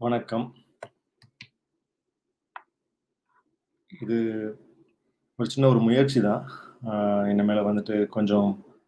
வணக்கம். இது ஒரு சின்ன ஒரு முயற்சி தான். அ இனிமேல வந்துட்டு கொஞ்சம்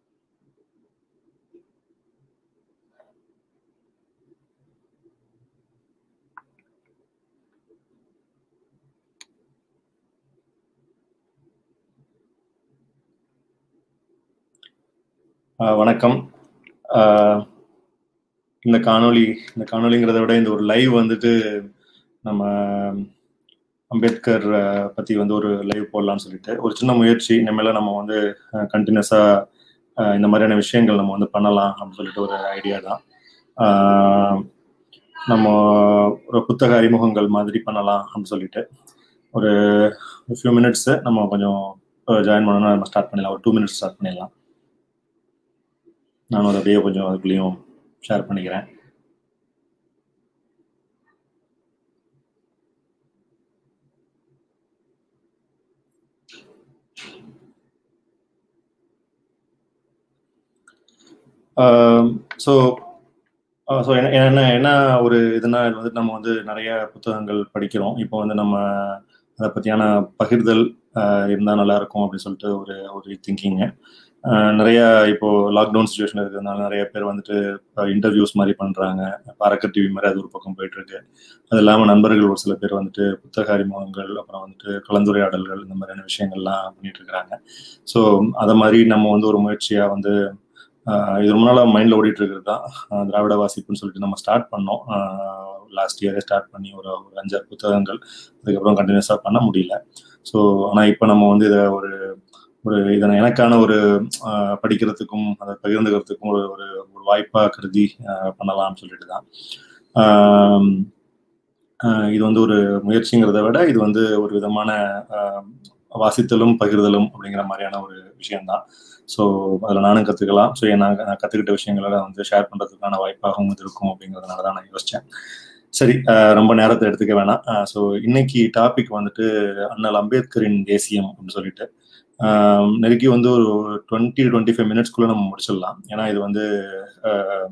அ வணக்கம். அ இந்த காணொளி இந்த காணொளிங்கிறத விட இந்த ஒரு லைவ் வந்துட்டு நம்ம அம்பேத்கர் அ பத்தி வந்து ஒரு லைவ் போடலான்னு சொல்லிட்டு, ஒரு சின்ன முயற்சி. இனிமேல நம்ம வந்து அ கன்டினியூஸா அ இந்த மாதிரியான விஷயங்கள் நம்ம வந்து பண்ணலாம் அப்படின்னு சொல்லிட்டு ஒரு ஐடியா தான். ஆ நம்ம ஒரு புத்தக அறிமுகங்கள் மாதிரி பண்ணலாம் அப்படின்னு சொல்லிட்டு, ஒரு ஃபியூ மினிட்ஸ் நம்ம கொஞ்சம் அ ஜாயின் பண்ணணும்னா நம்ம ஸ்டார்ட் பண்ணிடலாம். ஒரு 2 மினிட்ஸ் ஸ்டார்ட் பண்ணிடலாம். நானும் அத அப்படியே கொஞ்சம் அதுக்குள்ளயும் ஷேர் பண்ணிக்கிறேன். ஆ ஸோ அ ஸோ என்ன என்ன என்ன ஒரு இதுனா, இது வந்து நம்ம வந்து நெறைய புத்தகங்கள் படிக்கிறோம். இப்போ வந்து நம்ம அத பத்தியான பகிர்தல் அ இருந்தா நல்லாயிருக்கும் அப்படின்னு சொல்லிட்டு ஒரு ஒரு திங்கிங்கு. அ நெறைய இப்போ லாக்டவுன் சிச்சுவேஷன் இருக்கிறதுனால நெறைய பேர் வந்துட்டு அ இன்டர்வியூஸ் மாரி பண்றாங்க. பறக்க டிவி மாரி அது ஒரு பக்கம் போயிட்டுருக்கு. அது இல்லாம நண்பர்கள் ஒரு சில பேர் வந்துட்டு புத்தக அறிமுகங்கள், அப்புறம் வந்துட்டு கலந்துரையாடல்கள் இந்த மாதிரியான விஷயங்கள்லாம் பண்ணிட்டு இருக்கிறாங்க. ஸோ அத மாரி நம்ம வந்து ஒரு முயற்சியா வந்து அ இது ரொம்ப நாளா மைண்ட்ல ஓடிட்டு இருக்கிறது தான். அ திராவிட வாசிப்புன்னு சொல்லிட்டு நம்ம ஸ்டார்ட் பண்ணோம். அ லாஸ்ட் இயரே ஸ்டார்ட் பண்ணி ஒரு ஒரு 5, 6 புத்தகங்கள். அதுக்கப்புறம் கன்டினியூஸா பண்ண முடியல. ஸோ ஆனா இப்ப நம்ம வந்து இத ஒரு ஒரு இத எனக்கான ஒரு அ படிக்கிறதுக்கும், அத பகிர்ந்துக்கிறதுக்கும் ஒரு ஒரு ஒரு வாய்ப்பா கருதி அ பண்ணலாம்னு சொல்லிட்டு தான். ஆம் அ இது வந்து ஒரு முயற்சிங்கிறத விட, இது வந்து ஒரு விதமான அ வாசித்தலும், பகிர்தலும் அப்படிங்கிற மாரியான ஒரு விஷயம் தான். ஸோ அதில நானும் கத்துக்கலாம். ஸோ நான் நான் கத்துக்கிட்ட விஷயங்கள வந்து ஷேர் பண்றதுக்கான வாய்ப்பாகவும் இது இருக்கும் அப்படிங்கிறதுனால தான் நான் யோசிச்சேன். சரி அ ரொம்ப நேரத்த எடுத்துக்க வேணாம். அ ஸோ இன்னைக்கு டாபிக் வந்துட்டு அண்ணல் அம்பேத்கரின் தேசியம் அப்படின்னு சொல்லிட்டு. ஆ நெருக்கி வந்து ஒரு 20, 25 மினிட்ஸ்க்குள்ள நம்ம முடிச்சிடலாம். ஏன்னா இது வந்து அ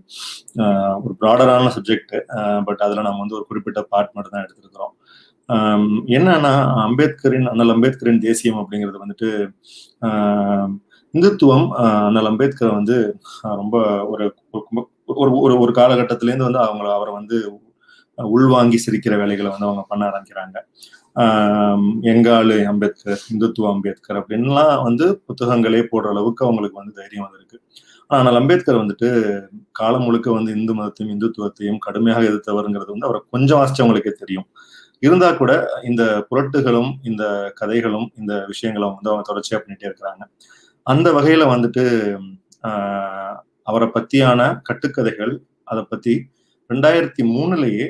அ ஒரு ப்ராடரான சப்ஜெக்ட். அ பட் அதில நம்ம வந்து ஒரு குறிப்பிட்ட பார்ட் மட்டும் தான் எடுத்திருக்கிறோம். அம் என்னன்னா அம்பேத்கரின் அண்ணல் அம்பேத்கரின் தேசியம் அப்படிங்கிறது வந்துட்டு, ஆ இந்துத்துவம் அ அண்ணல் அம்பேத்கர் வந்து அ ரொம்ப ஒரு ஒரு ஒரு ஒரு காலகட்டத்திலேருந்து வந்து அவங்கள அவர வந்து உள்வாங்கி சிரிக்கிற வேலைகள வந்து அவங்க பண்ண ஆரம்பிக்கிறாங்க. ஆ எங்க ஆளு அம்பேத்கர், இந்துத்துவ அம்பேத்கர் அப்படின்லாம் வந்து புத்தகங்களே போடுற அளவுக்கு அவங்களுக்கு வந்து தைரியம் வந்திருக்கு. ஆனால் அம்பேத்கர் வந்துட்டு காலம் முழுக்க வந்து இந்து மதத்தையும், இந்துத்துவத்தையும் கடுமையாக எதிர்த்தவர்ங்கிறது வந்து அவர கொஞ்சம் வாசிச்சவங்களுக்கே தெரியும். இருந்தா கூட இந்த புரட்டுகளும், இந்த கதைகளும், இந்த விஷயங்களும் வந்து அவங்க தொடர்ச்சியா பண்ணிட்டே இருக்கிறாங்க. அந்த வகையில வந்துட்டு ஆ அவர பத்தியான கட்டுக்கதைகள், அத பத்தி 2003லயே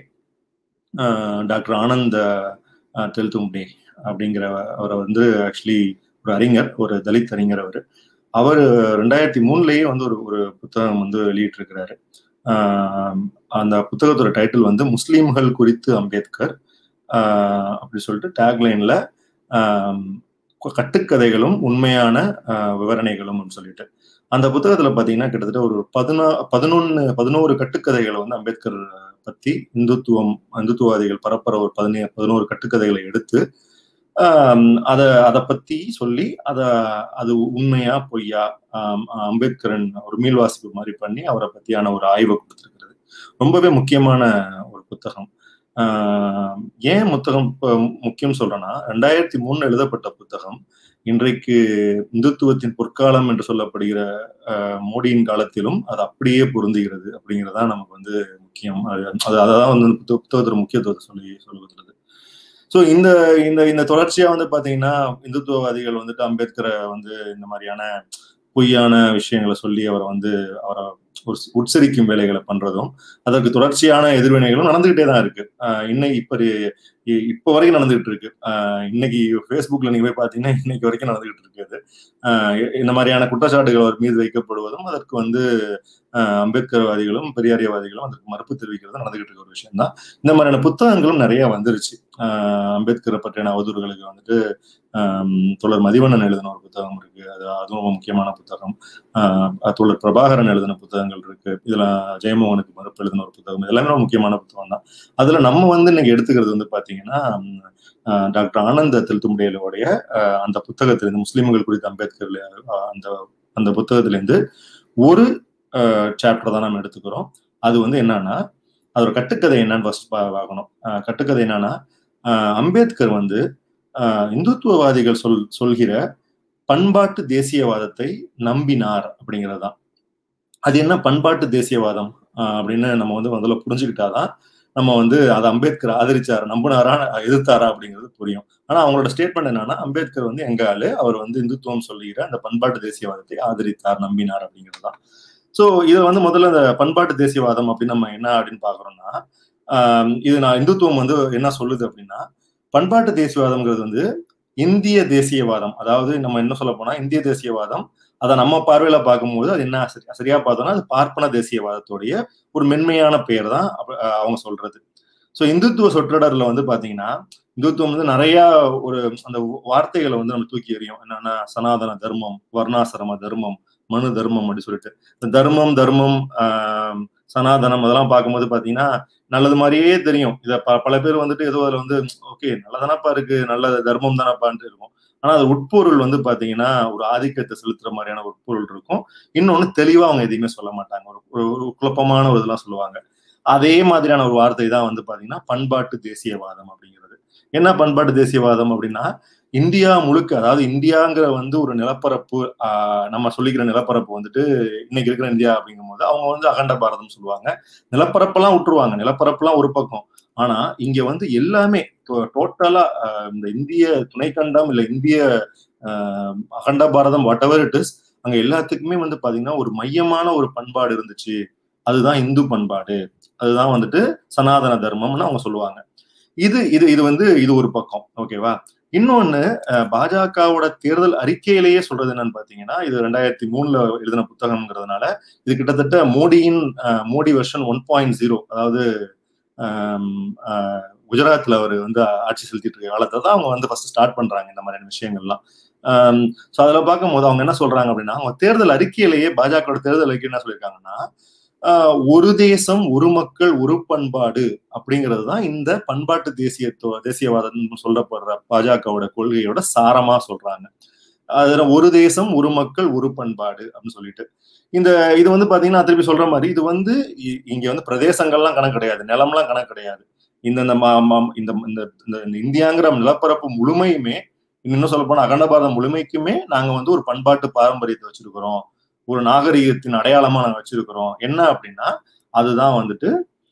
அ டாக்டர் ஆனந்த் அ தெல்தும்பே அப்படிங்கிற அவர வந்து ஆக்சுவலி ஒரு அறிஞர், ஒரு தலித் அறிஞர் அவரு. அவரு 2003லயே வந்து ஒரு ஒரு புத்தகம் வந்து வெளியிட்டிருக்கிறாரு. ஆ அந்த புத்தகத்தோட டைட்டில் வந்து முஸ்லீம்கள் குறித்து அம்பேத்கர். ஆ அப்படி சொல்லிட்டு டேக்லைன்ல ஆ கட்டுக்கதைகளும், உண்மையான அ விவரணைகளும் சொல்லிட்டு. அந்த புத்தகத்தில பார்த்தீங்கன்னா, கிட்டத்தட்ட ஒரு பதினா 11 11 கட்டுக்கதைகள வந்து அம்பேத்கர் பத்தி இந்துத்துவம் இந்துத்துவவாதிகள் பரப்புற ஒரு பதினே 11 கட்டுக்கதைகள எடுத்து, ஆ அத அத பத்தி சொல்லி, அத அது உண்மையா, பொய்யா அ அம்பேத்கரின் ஒரு மீள்வாசிப்பு மாரி பண்ணி, அவர பத்தியான ஒரு ஆய்வ குடுத்திருக்கிறது. ரொம்பவே முக்கியமான ஒரு புத்தகம். ஆ ஏன் புத்தகம் இப்ப முக்கியம்னு சொல்றேன்னா, 2003ல எழுதப்பட்ட புத்தகம். இன்றைக்கு இந்துத்துவத்தின் பொற்காலம் என்று சொல்லப்படுகிற அ மோடியின் காலத்திலும் அது அப்படியே பொருந்துகிறது அப்படிங்கிறது தான் நமக்கு வந்து முக்கியம். அது அததான் வந்து புத்தகத்தோட முக்கியத்துவத்த சொல்லி சொல்லுகிறது. ஸோ இந்த இந்த இந்த தொடர்ச்சியா வந்து பார்த்தீங்கன்னா, இந்துத்துவவாதிகள் வந்துட்டு அம்பேத்கர வந்து இந்த மாரியான பொய்யான விஷயங்கள சொல்லி அவர வந்து அவர ஒரு உட்சரிக்கும் வேலைகள பண்றதும், அதற்கு தொடர்ச்சியான எதிர்வினைகளும் நடந்துகிட்டே தான் இருக்கு. அ இன்னைக்கு இப்ப இப்ப வரைக்கும் நடந்துகிட்டு இருக்கு. அ இன்னைக்கு Facebookல நீங்க போய் பார்த்தீங்கன்னா, இன்னைக்கு வரைக்கும் நடந்துகிட்டு இருக்கு அது. அ இந்த மாரியான குற்றச்சாட்டுகள் அவர் மீது வைக்கப்படுவதும், அதற்கு வந்து அ அம்பேத்கர்வாதிகளும், பெரியாரியவாதிகளும் அதற்கு மறுப்பு தெரிவிக்கிறதும் நடந்துகிட்டு இருக்க ஒரு விஷயம் தான். இந்த மாரியான புத்தகங்களும் நெறைய வந்துருச்சு. அ அம்பேத்கர பற்றியான அவதூறுகளுக்கு வந்துட்டு தோழர் மதிவண்ணன் எழுதின ஒரு புத்தகம் இருக்கு அது அதுவும் ரொம்ப முக்கியமான புத்தகம் தோழர் பிரபாகரன் எழுதின புத்தகங்கள் இருக்கு இதுல ஜெயமோகனுக்கு மறுப்பு எழுதின ஒரு புத்தகம் எல்லாமே ரொம்ப முக்கியமான புத்தகம் தான் அதுல நம்ம வந்து இன்னைக்கு எடுத்துக்கிறது வந்து பாத்தீங்கன்னா டாக்டர் ஆனந்த திருத்துமுடியலுடைய அந்த புத்தகத்திலிருந்து முஸ்லிம்கள் குறித்த அம்பேத்கர் அந்த அந்த புத்தகத்திலேருந்து ஒரு சாப்டர் தான் நம்ம எடுத்துக்கிறோம் அது வந்து என்னன்னா அதோட கட்டுக்கதை என்னன்னு ஃபர்ஸ்ட் பார்க்கணும் கட்டுக்கதை என்னன்னா அம்பேத்கர் வந்து இந்துத்துவவாதிகள் சொல் சொல்கிற பண்பாட்டு தேசியவாதத்தை நம்பினார் அப்படிங்கிறது தான் அது என்ன பண்பாட்டு தேசியவாதம் அப்படின்னு நம்ம வந்து முதல்ல புரிஞ்சுக்கிட்டாதான் நம்ம வந்து அதை அம்பேத்கர் ஆதரிச்சாரு நம்பினாரா எதிர்த்தாரா அப்படிங்கிறது புரியும் ஆனா அவங்களோட ஸ்டேட்மெண்ட் என்னன்னா அம்பேத்கர் வந்து எங்க ஆளு அவர் வந்து இந்துத்துவம் சொல்லுகிற அந்த பண்பாட்டு தேசியவாதத்தை ஆதரித்தார் நம்பினார் அப்படிங்கிறது தான் ஸோ இதை வந்து முதல்ல இந்த பண்பாட்டு தேசியவாதம் அப்படின்னு நம்ம என்ன அப்படின்னு பாக்குறோம்னா இது நான் இந்துத்துவம் வந்து என்ன சொல்லுது அப்படின்னா பண்பாட்டு தேசியவாதம்ங்கிறது வந்து இந்திய தேசியவாதம் அதாவது நம்ம என்ன சொல்ல போனா இந்திய தேசியவாதம் அதை நம்ம பார்வையில பார்க்கும்போது அது என்ன சரியா பார்த்தோம்னா அது பார்ப்பன தேசியவாதத்துடைய ஒரு மென்மையான பெயர் தான் அவங்க சொல்றது ஸோ இந்துத்துவ சொற்றொடர்ல வந்து பாத்தீங்கன்னா இந்துத்துவம் வந்து நிறைய ஒரு அந்த வார்த்தைகளை வந்து நம்ம தூக்கி எறியும் என்னன்னா சனாதன தர்மம் வர்ணாசிரம தர்மம் மனு தர்மம் அப்படின்னு சொல்லிட்டு இந்த தர்மம் தர்மம் ஆஹ் சனாதனம் அதெல்லாம் பார்க்கும்போது பாத்தீங்கன்னா நல்லது மாதிரியே தெரியும் இத பல பேர் வந்துட்டு ஏதோ அதுல வந்து ஓகே நல்லதானப்பா இருக்கு நல்ல தர்மம் தானப்பான்ட்டு இருக்கும் ஆனா அது உட்பொருள் வந்து பாத்தீங்கன்னா ஒரு ஆதிக்கத்தை செலுத்துற மாதிரியான உட்பொருள் இருக்கும் இன்னொன்னு தெளிவா அவங்க எதையுமே சொல்ல மாட்டாங்க ஒரு ஒரு குழப்பமான ஒரு இதெல்லாம் சொல்லுவாங்க அதே மாதிரியான ஒரு வார்த்தை தான் வந்து பாத்தீங்கன்னா பண்பாட்டு தேசியவாதம் அப்படிங்கிறது என்ன பண்பாட்டு தேசியவாதம் அப்படின்னா இந்தியா முழுக்க அதாவது இந்தியாங்கிற வந்து ஒரு நிலப்பரப்பு ஆஹ் நம்ம சொல்லிக்கிற நிலப்பரப்பு வந்துட்டு இன்னைக்கு இருக்கிற இந்தியா அப்படிங்கும் போது அவங்க வந்து அகண்ட பாரதம் சொல்லுவாங்க நிலப்பரப்பெல்லாம் விட்டுருவாங்க நிலப்பரப்புலாம் ஒரு பக்கம் ஆனா இங்க வந்து எல்லாமே டோட்டலா இந்த இந்திய துணைக்கண்டம் இல்ல இந்திய அகண்ட Bharatam whatever it is அங்க எல்லாத்துக்குமே வந்து பாத்தீங்கன்னா ஒரு மையமான ஒரு பண்பாடு இருந்துச்சு அதுதான் இந்து பண்பாடு அதுதான் வந்துட்டு சனாதன தர்மம்னு அவங்க சொல்லுவாங்க இது இது இது வந்து இது ஒரு பக்கம் ஓகேவா இன்னொன்னு பாஜகவோட தேர்தல் அறிக்கையிலேயே சொல்றது என்னன்னு பாத்தீங்கன்னா இது ரெண்டாயிரத்தி மூணுல எழுதின புத்தகம்ங்கிறதுனால இது கிட்டத்தட்ட மோடியின் Modi version one point zero அதாவது குஜராத்ல அவர் வந்து ஆட்சி செலுத்திட்டு இருக்க காலத்தை தான் அவங்க வந்து ஃபர்ஸ்ட் ஸ்டார்ட் பண்றாங்க இந்த மாதிரியான விஷயங்கள்லாம் ஸோ அதில் பார்க்கும்போது அவங்க என்ன சொல்றாங்க அப்படின்னா அவங்க தேர்தல் அறிக்கையிலேயே பாஜகவோட தேர்தல் அறிக்கை என்ன சொல்லியிருக்காங்கன்னா ஒரு தேசம் ஒரு மக்கள் ஒரு பண்பாடு அப்படிங்கிறது தான் இந்த பண்பாட்டு தேசியத்துவ தேசியவாதம் சொல்லப்படுற பாஜகவோட கொள்கையோட சாரமா சொல்றாங்க அதுல ஒரு தேசம் ஒரு மக்கள் ஒரு பண்பாடு அப்படின்னு சொல்லிட்டு இந்த இது வந்து பாத்தீங்கன்னா திருப்பி சொல்ற மாதிரி இது வந்து இங்க வந்து பிரதேசங்கள்லாம் கணக்கு கிடையாது நிலம்லாம் கணக்கு கிடையாது இந்த இந்த இந்த இந்தியாங்கிற நிலப்பரப்பு முழுமையுமே இன்னும் சொல்ல போனா அகண்ட பாரதம் முழுமைக்குமே நாங்க வந்து ஒரு பண்பாட்டு பாரம்பரியத்தை வச்சிருக்கிறோம் ஒரு நாகரிகத்தின் அடையாளமா நாங்க வச்சிருக்கிறோம் என்ன அப்படின்னா அதுதான் வந்துட்டு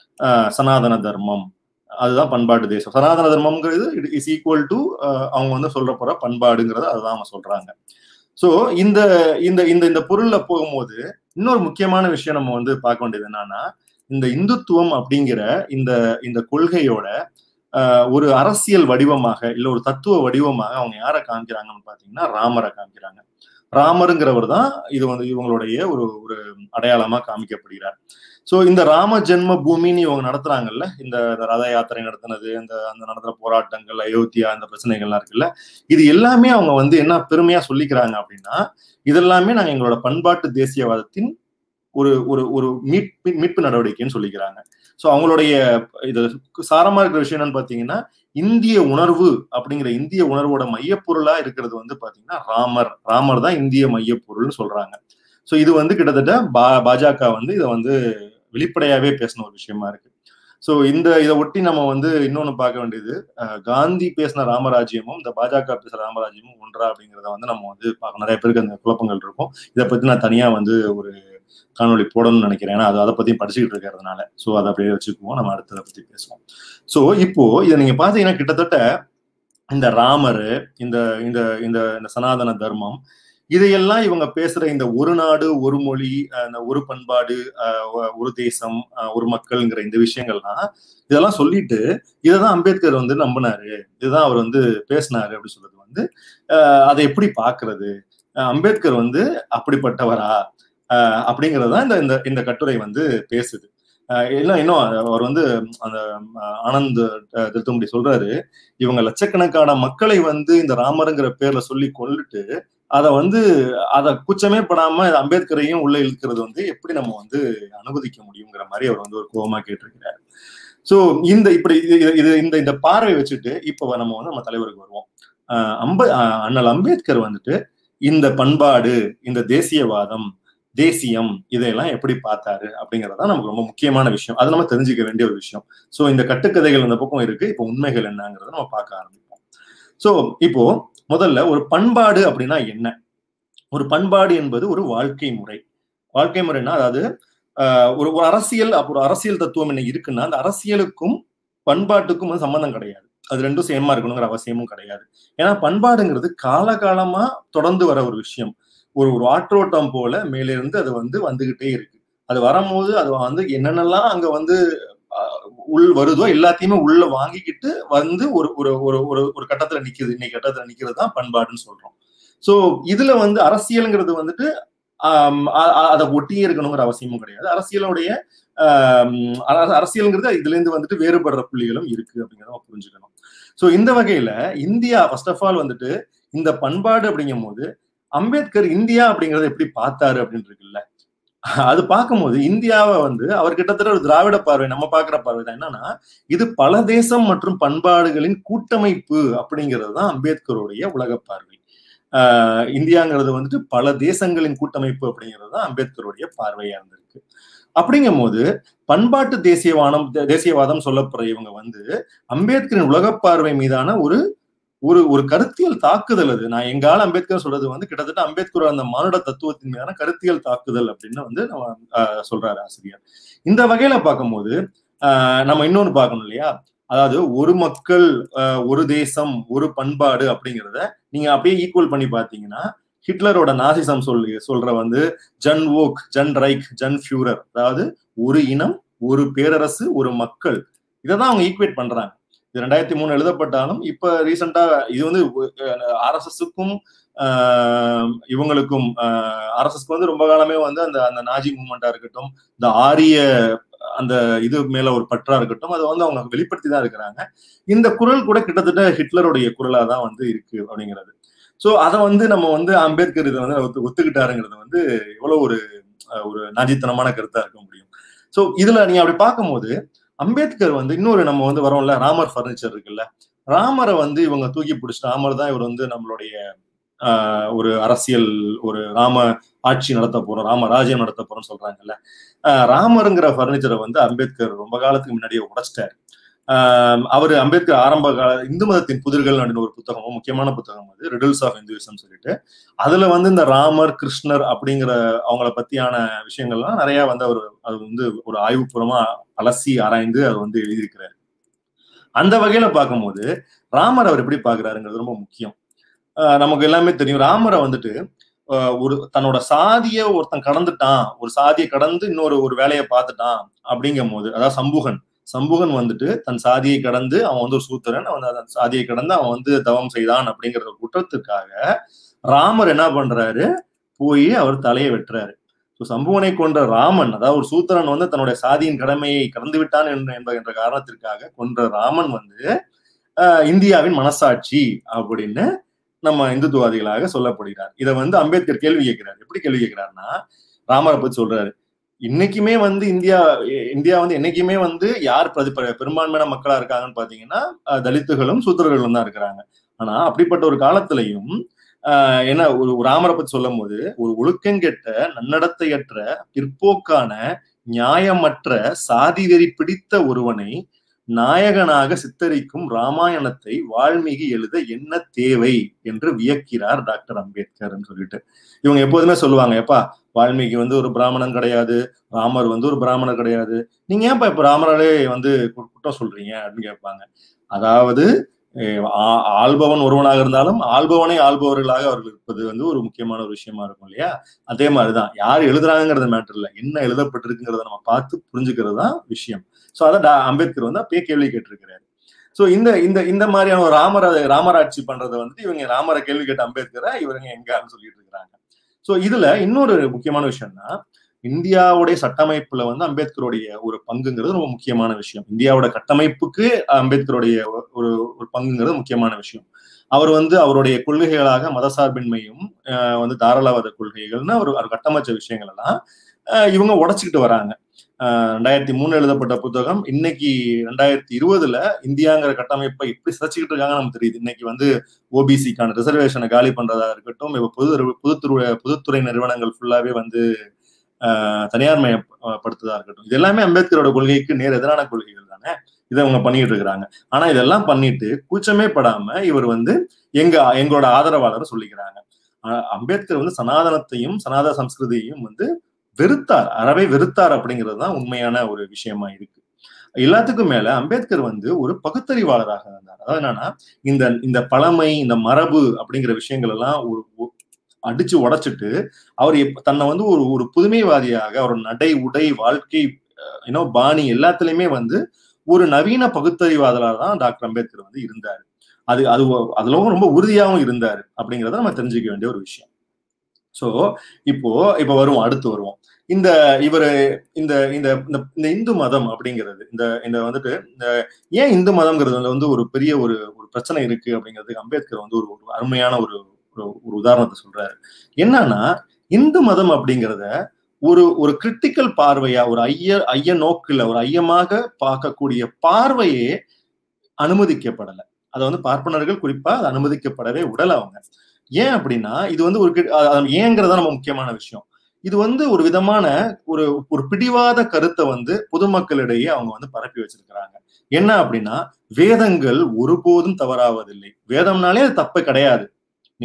சனாதன தர்மம் அதுதான் பண்பாட்டு தேசம் சனாதன தர்மம்ங்கிறது இஸ் ஈக்குவல் டு அவங்க வந்து சொல்ற போற பண்பாடுங்கிறத அதுதான் அவங்க சொல்றாங்க ஸோ இந்த இந்த இந்த இந்த பொருள்ல போகும்போது இன்னொரு முக்கியமான விஷயம் நம்ம வந்து பார்க்க வேண்டியது என்னன்னா இந்த இந்துத்துவம் அப்படிங்கிற இந்த இந்த கொள்கையோட ஒரு அரசியல் வடிவமாக இல்ல ஒரு தத்துவ வடிவமாக அவங்க யாரை காமிக்கிறாங்கன்னு பாத்தீங்கன்னா ராமரை காமிக்கிறாங்க ராமருங்கிறவர் தான் இது வந்து இவங்களுடைய ஒரு ஒரு அடையாளமா காமிக்கப்படுகிறார் சோ இந்த ராம ஜென்ம பூமின்னு இவங்க நடத்துறாங்கல்ல இந்த ரத யாத்திரை நடத்தினது இந்த அந்த நடத்துற போராட்டங்கள் அயோத்தியா இந்த பிரச்சனைகள்லாம் இருக்குல்ல இது எல்லாமே அவங்க வந்து என்ன பெருமையா சொல்லிக்கிறாங்க அப்படின்னா இதெல்லாமே நாங்க எங்களோட பண்பாட்டு தேசியவாதத்தின் ஒரு ஒரு ஒரு மீட்பு மீட்பு நடவடிக்கைன்னு சொல்லிக்கிறாங்க ஸோ அவங்களுடைய இது சாரமா இருக்கிற விஷயம் என்னன்னு பாத்தீங்கன்னா இந்திய உணர்வு அப்படிங்கிற இந்திய உணர்வோட மையப்பொருளா இருக்கிறது வந்து பாத்தீங்கன்னா ராமர் ராமர் தான் இந்திய மையப்பொருள்னு சொல்றாங்க ஸோ இது வந்து கிட்டத்தட்ட பா பாஜக வந்து இதை வந்து வெளிப்படையாவே பேசின ஒரு விஷயமா இருக்கு ஸோ இந்த இதை ஒட்டி நம்ம வந்து இன்னொன்னு பார்க்க வேண்டியது காந்தி பேசின ராமராஜ்யமும் இந்த பாஜக பேசுற ராமராஜ்யமும் ஒன்றா அப்படிங்கிறத வந்து நம்ம வந்து பார்க்க நிறைய பேருக்கு அந்த குழப்பங்கள் இருக்கும் இதை பத்தி நான் தனியா வந்து ஒரு காணொலி போடணும்னு நினைக்கிறேன் ஏன்னா அது அதை பத்தியும் படிச்சுக்கிட்டு இருக்கிறதுனால ஸோ அதை அப்படியே வச்சுக்குவோம் நம்ம அடுத்ததை பத்தி பேசுவோம் ஸோ இப்போ இதை நீங்க பாத்தீங்கன்னா கிட்டத்தட்ட இந்த ராமர் இந்த இந்த இந்த இந்த சனாதன தர்மம் இதையெல்லாம் இவங்க பேசுற இந்த ஒரு நாடு ஒரு மொழி அந்த ஒரு பண்பாடு ஒரு தேசம் ஒரு மக்கள்ங்கிற இந்த விஷயங்கள்லாம் இதெல்லாம் சொல்லிட்டு இதைதான் அம்பேத்கர் வந்து நம்பினாரு இதுதான் அவர் வந்து பேசினாரு அப்படின்னு சொல்றது வந்து அதை எப்படி பாக்குறது அம்பேத்கர் வந்து அப்படிப்பட்டவரா அப்படிங்கிறது தான் இந்த இந்த இந்த கட்டுரை வந்து பேசுது இன்னும் இன்னும் அவர் வந்து அந்த ஆனந்த் திருத்தமுடி சொல்றாரு இவங்க லட்சக்கணக்கான மக்களை வந்து இந்த ராமருங்கிற பேர்ல சொல்லி கொண்டுட்டு அதை வந்து அதை குச்சமே படாம அம்பேத்கரையும் உள்ள இழுக்கிறது வந்து எப்படி நம்ம வந்து அனுமதிக்க முடியுங்கிற மாதிரி அவர் வந்து ஒரு கோபமா கேட்டிருக்கிறார் சோ இந்த இப்படி இது இந்த இந்த பார்வை வச்சுட்டு இப்ப நம்ம வந்து நம்ம தலைவருக்கு வருவோம் அம்ப அண்ணல் அம்பேத்கர் வந்துட்டு இந்த பண்பாடு இந்த தேசியவாதம் தேசியம் இதையெல்லாம் எப்படி பார்த்தாரு அப்படிங்கறதுதான் நமக்கு ரொம்ப முக்கியமான விஷயம் அதை நம்ம தெரிஞ்சுக்க வேண்டிய ஒரு விஷயம் சோ இந்த கட்டுக்கதைகள் இந்த பக்கம் இருக்கு இப்போ உண்மைகள் என்னங்கிறத நம்ம பார்க்க ஆரம்பிப்போம் சோ இப்போ முதல்ல ஒரு பண்பாடு அப்படின்னா என்ன ஒரு பண்பாடு என்பது ஒரு வாழ்க்கை முறை வாழ்க்கை முறைன்னா அதாவது ஒரு ஒரு அரசியல் ஒரு அரசியல் தத்துவம் என்ன இருக்குன்னா அந்த அரசியலுக்கும் பண்பாட்டுக்கும் வந்து சம்பந்தம் கிடையாது அது ரெண்டும் சேமா இருக்கணுங்கிற அவசியமும் கிடையாது ஏன்னா பண்பாடுங்கிறது காலகாலமா தொடர்ந்து வர ஒரு விஷயம் ஒரு ஒரு ஆற்றோட்டம் போல மேலிருந்து அது வந்து வந்துகிட்டே இருக்கு அது வரும்போது அது வந்து என்னென்னலாம் அங்க வந்து உள் வருதோ எல்லாத்தையுமே உள்ள வாங்கிக்கிட்டு வந்து ஒரு ஒரு ஒரு ஒரு ஒரு கட்டத்துல நிக்குது இன்னைக்கு கட்டத்துல நிக்கிறது தான் பண்பாடுன்னு சொல்றோம் சோ இதுல வந்து அரசியல்ங்கிறது வந்துட்டு அதை ஒட்டியே இருக்கணுங்கிற அவசியமும் கிடையாது அரசியலுடைய அரசியல்ங்கிறது இதுல இருந்து வந்துட்டு வேறுபடுற புள்ளிகளும் இருக்கு அப்படிங்கிறத புரிஞ்சுக்கணும் சோ இந்த வகையில இந்தியா ஃபர்ஸ்ட் ஆஃப் ஆல் வந்துட்டு இந்த பண்பாடு அப்படிங்கும் போது அம்பேத்கர் இந்தியா அப்படிங்கறத எப்படி பார்த்தாரு அப்படின்னு இருக்குல்ல அது பார்க்கும்போது இந்தியாவை வந்து அவர் கிட்டத்தட்ட ஒரு திராவிட பார்வை நம்ம பாக்குற பார்வை தான் என்னன்னா இது பல தேசம் மற்றும் பண்பாடுகளின் கூட்டமைப்பு அப்படிங்கிறது தான் அம்பேத்கருடைய உலக பார்வை ஆஹ் இந்தியாங்கிறது வந்துட்டு பல தேசங்களின் கூட்டமைப்பு அப்படிங்கிறது தான் அம்பேத்கருடைய பார்வையா இருந்திருக்கு அப்படிங்கும் போது பண்பாட்டு தேசியவாதம் தேசியவாதம் சொல்லப்படுற இவங்க வந்து அம்பேத்கரின் உலக பார்வை மீதான ஒரு ஒரு ஒரு கருத்தியல் தாக்குதல் அது நான் எங்கால அம்பேத்கர் சொல்றது வந்து கிட்டத்தட்ட அம்பேத்கர் அந்த மானுட தத்துவத்தின் மீதான கருத்தியல் தாக்குதல் அப்படின்னு வந்து நம்ம சொல்றாரு ஆசிரியர் இந்த வகையில பார்க்கும்போது ஆஹ் நம்ம இன்னொன்னு பார்க்கணும் இல்லையா அதாவது ஒரு மக்கள் ஒரு தேசம் ஒரு பண்பாடு அப்படிங்கிறத நீங்க அப்படியே ஈக்குவல் பண்ணி பாத்தீங்கன்னா ஹிட்லரோட நாசிசம் சொல்லி சொல்ற வந்து ஜன் ஓக் ஜன் ரைக் ஜன் ஃபியூரர் அதாவது ஒரு இனம் ஒரு பேரரசு ஒரு மக்கள் இதை தான் அவங்க ஈக்குவேட் பண்றாங்க இது ரெண்டாயிரத்தி மூணு எழுதப்பட்டாலும் இப்ப ரீசெண்டா இது வந்து ஆர்எஸ்எஸ்க்கும் இவங்களுக்கும் ஆர்எஸ்எஸ்க்கு வந்து ரொம்ப காலமே வந்து அந்த அந்த நாஜி மூமெண்டா இருக்கட்டும் இந்த ஆரிய அந்த இது மேல ஒரு பற்றா இருக்கட்டும் அதை வந்து அவங்க வெளிப்படுத்தி தான் இருக்கிறாங்க இந்த குரல் கூட கிட்டத்தட்ட ஹிட்லருடைய குரலா தான் வந்து இருக்கு அப்படிங்கிறது ஸோ அதை வந்து நம்ம வந்து அம்பேத்கர் இதை வந்து ஒத்து ஒத்துக்கிட்டாருங்கிறது வந்து எவ்வளவு ஒரு ஒரு நாஜித்தனமான கருத்தா இருக்க முடியும் ஸோ இதுல நீங்க அப்படி பார்க்கும்போது அம்பேத்கர் வந்து இன்னொரு நம்ம வந்து வரோம்ல ராமர் பர்னிச்சர் இருக்குல்ல ராமரை வந்து இவங்க தூக்கி பிடிச்சிட்டு ராமர் தான் இவர் வந்து நம்மளுடைய ஒரு அரசியல் ஒரு ராம ஆட்சி நடத்த போறோம் ராம ராஜ்யம் நடத்த போறோம்னு சொல்றாங்கல்ல ராமருங்கிற பர்னிச்சரை வந்து அம்பேத்கர் ரொம்ப காலத்துக்கு முன்னாடியே உடைச்சிட்டாரு அவர் அம்பேத்கர் ஆரம்ப கால இந்து மதத்தின் புதிர்கள் அப்படின்னு ஒரு புத்தகம் முக்கியமான புத்தகம் அது ரிடல்ஸ் ஆஃப் இந்துவிசம் சொல்லிட்டு அதுல வந்து இந்த ராமர் கிருஷ்ணர் அப்படிங்கிற அவங்கள பத்தியான விஷயங்கள்லாம் நிறைய வந்து அவர் அது வந்து ஒரு ஆய்வுபூர்வமா அலசி ஆராய்ந்து அவர் வந்து எழுதியிருக்கிறாரு அந்த வகையில பார்க்கும்போது ராமர் அவர் எப்படி பாக்குறாருங்கிறது ரொம்ப முக்கியம் நமக்கு எல்லாமே தெரியும் ராமரை வந்துட்டு ஒரு தன்னோட சாதிய ஒருத்தன் கடந்துட்டான் ஒரு சாதியை கடந்து இன்னொரு ஒரு வேலையை பார்த்துட்டான் அப்படிங்கும் போது அதாவது சம்புகன் சம்புகன் வந்துட்டு தன் சாதியை கடந்து அவன் வந்து ஒரு சூத்திரன் அவன் அந்த சாதியை கடந்து அவன் வந்து தவம் செய்தான் அப்படிங்கிற குற்றத்துக்காக ராமர் என்ன பண்றாரு போய் அவர் தலையை வெட்டுறாரு ஸோ சம்புவனை கொன்ற ராமன் அதாவது ஒரு சூத்திரன் வந்து தன்னுடைய சாதியின் கடமையை கடந்து விட்டான் என்ப என்ற காரணத்திற்காக கொன்ற ராமன் வந்து இந்தியாவின் மனசாட்சி அப்படின்னு நம்ம இந்துத்துவாதிகளாக சொல்லப்படுகிறார் இதை வந்து அம்பேத்கர் கேள்வி கேட்கிறார் எப்படி கேள்வி கேட்கிறாருன்னா ராமரை பத்தி சொல்றாரு இன்னைக்குமே வந்து இந்தியா இந்தியா வந்து என்னைக்குமே வந்து யார் பிரதி பெரும்பான்மையான மக்களா இருக்காங்கன்னு பாத்தீங்கன்னா தலித்துகளும் சூத்திரர்களும் தான் இருக்கிறாங்க ஆனா அப்படிப்பட்ட ஒரு காலத்திலையும் ஆஹ் என்ன ஒரு ராமரை பத்தி சொல்லும் போது ஒரு ஒழுக்கங்கெட்ட நன்னடத்தையற்ற பிற்போக்கான நியாயமற்ற சாதி வெறி பிடித்த ஒருவனை நாயகனாக சித்தரிக்கும் ராமாயணத்தை வால்மீகி எழுத என்ன தேவை என்று வியக்கிறார் டாக்டர் அம்பேத்கர்னு சொல்லிட்டு இவங்க எப்போதுமே சொல்லுவாங்க எப்பா வால்மீகி வந்து ஒரு பிராமணன் கிடையாது ராமர் வந்து ஒரு பிராமணர் கிடையாது நீங்க ஏன்ப்பா இப்ப ராமராலே வந்து குற்றம் சொல்றீங்க அப்படின்னு கேட்பாங்க அதாவது ஆள்பவன் ஒருவனாக இருந்தாலும் ஆள்பவனை ஆள்பவர்களாக அவர்கள் இருப்பது வந்து ஒரு முக்கியமான ஒரு விஷயமா இருக்கும் இல்லையா அதே மாதிரிதான் யார் எழுதுறாங்கிறது மேட்டர் இல்லை என்ன எழுதப்பட்டிருக்குங்கிறத நம்ம பார்த்து புரிஞ்சுக்கிறது தான் விஷயம் ஸோ அதை அம்பேத்கர் வந்து அப்பயே கேள்வி கேட்டிருக்கிறாரு ஸோ இந்த இந்த இந்த மாதிரியான ஒரு ராமர ராமராட்சி பண்றதை வந்துட்டு இவங்க ராமரை கேள்வி கேட்ட அம்பேத்கரை இவங்க எங்கன்னு சொல்லிட்டு இருக்கிறாங்க ஸோ இதுல இன்னொரு முக்கியமான விஷயம்னா இந்தியாவுடைய சட்டமைப்புல வந்து அம்பேத்கருடைய ஒரு பங்குங்கிறது ரொம்ப முக்கியமான விஷயம் இந்தியாவோட கட்டமைப்புக்கு அம்பேத்கருடைய ஒரு ஒரு பங்குங்கிறது முக்கியமான விஷயம் அவர் வந்து அவருடைய கொள்கைகளாக மதசார்பின்மையும் வந்து தாராளவாத கொள்கைகள்னு அவர் அவர் கட்டமைச்ச விஷயங்கள் எல்லாம் இவங்க உடச்சிக்கிட்டு வராங்க ரெண்டாயிரத்தி மூணு எழுதப்பட்ட புத்தகம் இன்னைக்கு ரெண்டாயிரத்தி இருபதுல இந்தியாங்கிற கட்டமைப்பை எப்படி சிதைச்சிக்கிட்டு இருக்காங்க நமக்கு தெரியுது இன்னைக்கு வந்து ஓபிசிக்கான ரிசர்வேஷனை காலி பண்றதா இருக்கட்டும் இப்ப பொது பொதுத்துறை பொதுத்துறை நிறுவனங்கள் ஃபுல்லாவே வந்து தனியார் மயப்படுத்துதா இருக்கட்டும் இது எல்லாமே அம்பேத்கரோட கொள்கைக்கு நேர் எதிரான கொள்கைகள் தானே இதை அவங்க பண்ணிட்டு இருக்கிறாங்க ஆனா இதெல்லாம் பண்ணிட்டு கூச்சமே படாம இவர் வந்து எங்க எங்களோட ஆதரவாளர் சொல்லிக்கிறாங்க அம்பேத்கர் வந்து சனாதனத்தையும் சனாதன சம்ஸ்கிருதியையும் வந்து வெறுத்தார் அறவே வெறுத்தார் அப்படிங்கிறது தான் உண்மையான ஒரு விஷயமா இருக்கு எல்லாத்துக்கும் மேல அம்பேத்கர் வந்து ஒரு பகுத்தறிவாளராக இருந்தார் அதாவது என்னன்னா இந்த இந்த பழமை இந்த மரபு அப்படிங்கிற விஷயங்கள் எல்லாம் ஒரு அடிச்சு உடைச்சிட்டு அவர் தன்னை வந்து ஒரு ஒரு புதுமைவாதியாக ஒரு நடை உடை வாழ்க்கை ஏன்னோ பாணி எல்லாத்துலயுமே வந்து ஒரு நவீன பகுத்தறிவாதலாக தான் டாக்டர் அம்பேத்கர் வந்து இருந்தாரு அது அது அதுலவும் ரொம்ப உறுதியாகவும் இருந்தாரு அப்படிங்கிறத நம்ம தெரிஞ்சுக்க வேண்டிய ஒரு விஷயம் சோ இப்போ இப்ப வருவோம் அடுத்து வருவோம் இந்த இவர் இந்த இந்த இந்த இந்து மதம் அப்படிங்கிறது இந்த இந்த வந்துட்டு இந்த ஏன் இந்து மதம்ங்கிறது வந்து ஒரு பெரிய ஒரு ஒரு பிரச்சனை இருக்கு அப்படிங்கிறதுக்கு அம்பேத்கர் வந்து ஒரு ஒரு அருமையான ஒரு ஒரு உதாரணத்தை சொல்றாரு என்னன்னா இந்து மதம் அப்படிங்கிறத ஒரு ஒரு கிரிட்டிக்கல் பார்வையா ஒரு ஐய ஐய நோக்குல ஒரு ஐயமாக பார்க்கக்கூடிய பார்வையே அனுமதிக்கப்படலை அதை வந்து பார்ப்பனர்கள் குறிப்பா அது அனுமதிக்கப்படவே விடல அவங்க ஏன் அப்படின்னா இது வந்து ஒரு ஏங்கிறதா நம்ம முக்கியமான விஷயம் இது வந்து ஒரு விதமான ஒரு ஒரு பிடிவாத கருத்தை வந்து பொதுமக்களிடையே அவங்க வந்து பரப்பி வச்சிருக்கிறாங்க என்ன அப்படின்னா வேதங்கள் ஒருபோதும் தவறாவதில்லை வேதம்னாலே அது தப்பு கிடையாது நீ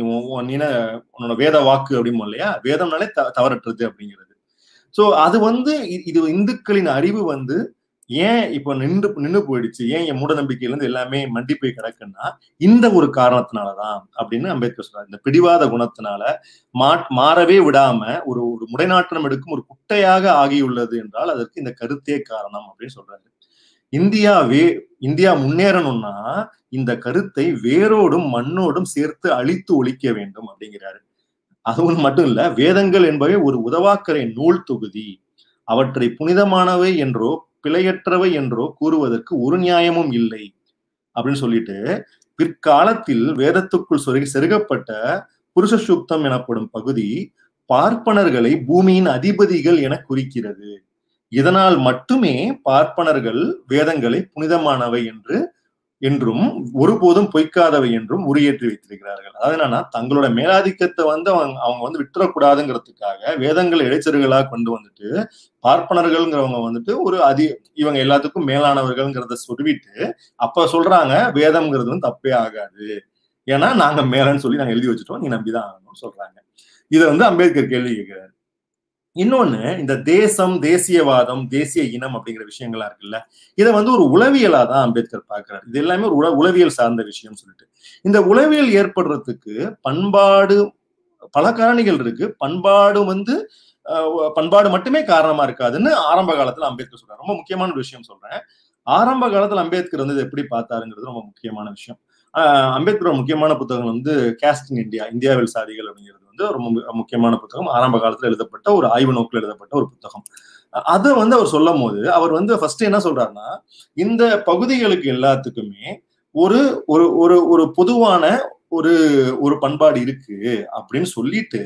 உன்னோட வேத வாக்கு அப்படிமோ இல்லையா வேதம்னாலே த தவறற்றது அப்படிங்கிறது சோ அது வந்து இது இந்துக்களின் அறிவு வந்து ஏன் இப்போ நின்று நின்று போயிடுச்சு ஏன் என் மூட நம்பிக்கையில இருந்து எல்லாமே மண்டி போய் கிடக்குன்னா இந்த ஒரு காரணத்தினாலதான் அப்படின்னு அம்பேத்கர் சொல்றாரு இந்த பிடிவாத குணத்தினால மா மாறவே விடாம ஒரு ஒரு முடைநாட்டம் எடுக்கும் ஒரு குட்டையாக ஆகியுள்ளது என்றால் அதற்கு இந்த கருத்தே காரணம் அப்படின்னு சொல்றாரு இந்தியா வே இந்தியா முன்னேறணும்னா இந்த கருத்தை வேரோடும் மண்ணோடும் சேர்த்து அழித்து ஒழிக்க வேண்டும் அப்படிங்கிறாரு அதுவும் மட்டும் இல்ல வேதங்கள் என்பவை ஒரு உதவாக்கரை நூல் தொகுதி அவற்றை புனிதமானவை என்றோ பிழையற்றவை என்றோ கூறுவதற்கு ஒரு நியாயமும் இல்லை அப்படின்னு சொல்லிட்டு பிற்காலத்தில் வேதத்துக்குள் சொருகி செருகப்பட்ட புருஷ சூக்தம் எனப்படும் பகுதி பார்ப்பனர்களை பூமியின் அதிபதிகள் என குறிக்கிறது இதனால் மட்டுமே பார்ப்பனர்கள் வேதங்களை புனிதமானவை என்று என்றும் ஒருபோதும் பொய்க்காதவை என்றும் உரியேற்றி வைத்திருக்கிறார்கள் அதாவது என்னன்னா தங்களோட மேலாதிக்கத்தை வந்து அவங்க அவங்க வந்து விட்டுறக்கூடாதுங்கிறதுக்காக வேதங்கள் இடைச்சர்களா கொண்டு வந்துட்டு பார்ப்பனர்கள்ங்கிறவங்க வந்துட்டு ஒரு அதி இவங்க எல்லாத்துக்கும் மேலானவர்கள்ங்கிறத சொல்லிட்டு அப்ப சொல்றாங்க வேதம்ங்கிறது வந்து தப்பே ஆகாது ஏன்னா நாங்க மேலன்னு சொல்லி நாங்க எழுதி வச்சுட்டோம் நீ நம்பிதான் ஆகணும்னு சொல்றாங்க இதை வந்து அம்பேத்கர் கேள்வி கேட்கிறாரு இன்னொன்னு இந்த தேசம் தேசியவாதம் தேசிய இனம் அப்படிங்கிற விஷயங்களா இருக்குல்ல இதை வந்து ஒரு உளவியலா தான் அம்பேத்கர் பாக்குறாரு இது எல்லாமே ஒரு உள உளவியல் சார்ந்த விஷயம் சொல்லிட்டு இந்த உளவியல் ஏற்படுறதுக்கு பண்பாடு பல காரணிகள் இருக்கு பண்பாடு வந்து பண்பாடு மட்டுமே காரணமா இருக்காதுன்னு ஆரம்ப காலத்துல அம்பேத்கர் சொல்றாரு ரொம்ப முக்கியமான ஒரு விஷயம் சொல்றேன் ஆரம்ப காலத்துல அம்பேத்கர் வந்து எப்படி பார்த்தாருங்கிறது ரொம்ப முக்கியமான விஷயம் அம்பேத்கர் முக்கியமான புத்தகம் வந்து கேஸ்ட் இன் இந்தியா இந்தியாவில் சாதிகள் அப்படிங்கிறது வந்து ரொம்ப முக்கியமான புத்தகம் ஆரம்ப காலத்துல எழுதப்பட்ட ஒரு ஆய்வு நோக்கில் எழுதப்பட்ட ஒரு புத்தகம் அதை வந்து அவர் சொல்லும் போது அவர் வந்து ஃபர்ஸ்ட் என்ன சொல்றாருன்னா இந்த பகுதிகளுக்கு எல்லாத்துக்குமே ஒரு ஒரு ஒரு ஒரு பொதுவான ஒரு ஒரு பண்பாடு இருக்கு அப்படின்னு சொல்லிட்டு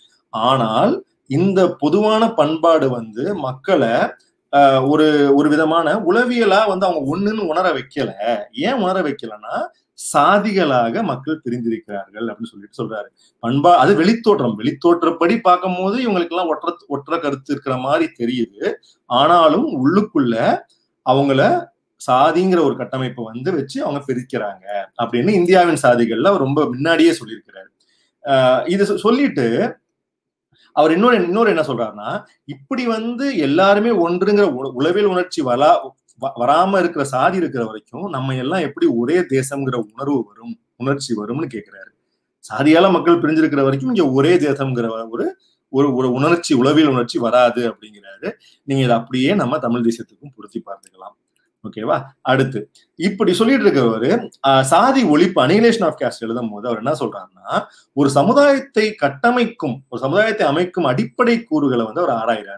ஆனால் இந்த பொதுவான பண்பாடு வந்து மக்களை ஒரு ஒரு விதமான உளவியலா வந்து அவங்க ஒண்ணுன்னு உணர வைக்கல ஏன் உணர வைக்கலன்னா சாதிகளாக மக்கள் பிரிந்திருக்கிறார்கள் அப்படின்னு சொல்லிட்டு சொல்றாரு பண்பா அது வெளித்தோற்றம் வெளித்தோற்றப்படி பார்க்கும் போது இவங்களுக்கு எல்லாம் ஒற்ற ஒற்ற கருத்து இருக்கிற மாதிரி தெரியுது ஆனாலும் உள்ளுக்குள்ள அவங்கள சாதிங்கிற ஒரு கட்டமைப்பை வந்து வச்சு அவங்க பிரிக்கிறாங்க அப்படின்னு இந்தியாவின் சாதிகள்ல அவர் ரொம்ப முன்னாடியே சொல்லியிருக்கிறாரு ஆஹ் இது சொல்லிட்டு அவர் இன்னொரு இன்னொரு என்ன சொல்றாருன்னா இப்படி வந்து எல்லாருமே ஒன்றுங்கிற உளவியல் உணர்ச்சி வலா வராம இருக்கிற சாதி இருக்கிற வரைக்கும் நம்ம எல்லாம் எப்படி ஒரே தேசம்ங்கிற உணர்வு வரும் உணர்ச்சி வரும்னு கேட்கிறாரு சாதியால மக்கள் பிரிஞ்சிருக்கிற வரைக்கும் இங்க ஒரே தேசம்ங்கிற ஒரு ஒரு ஒரு உணர்ச்சி உளவியல் உணர்ச்சி வராது அப்படிங்கிறாரு நீங்க இதை அப்படியே நம்ம தமிழ் தேசத்துக்கும் பொருத்தி பார்த்துக்கலாம் ஓகேவா அடுத்து இப்படி சொல்லிட்டு இருக்கிறவரு சாதி ஒழிப்பு அனிலேஷன் ஆஃப் கேஸ்ட் எழுதும் போது அவர் என்ன சொல்றாருன்னா ஒரு சமுதாயத்தை கட்டமைக்கும் ஒரு சமுதாயத்தை அமைக்கும் அடிப்படை கூறுகளை வந்து அவர் ஆராயிறாரு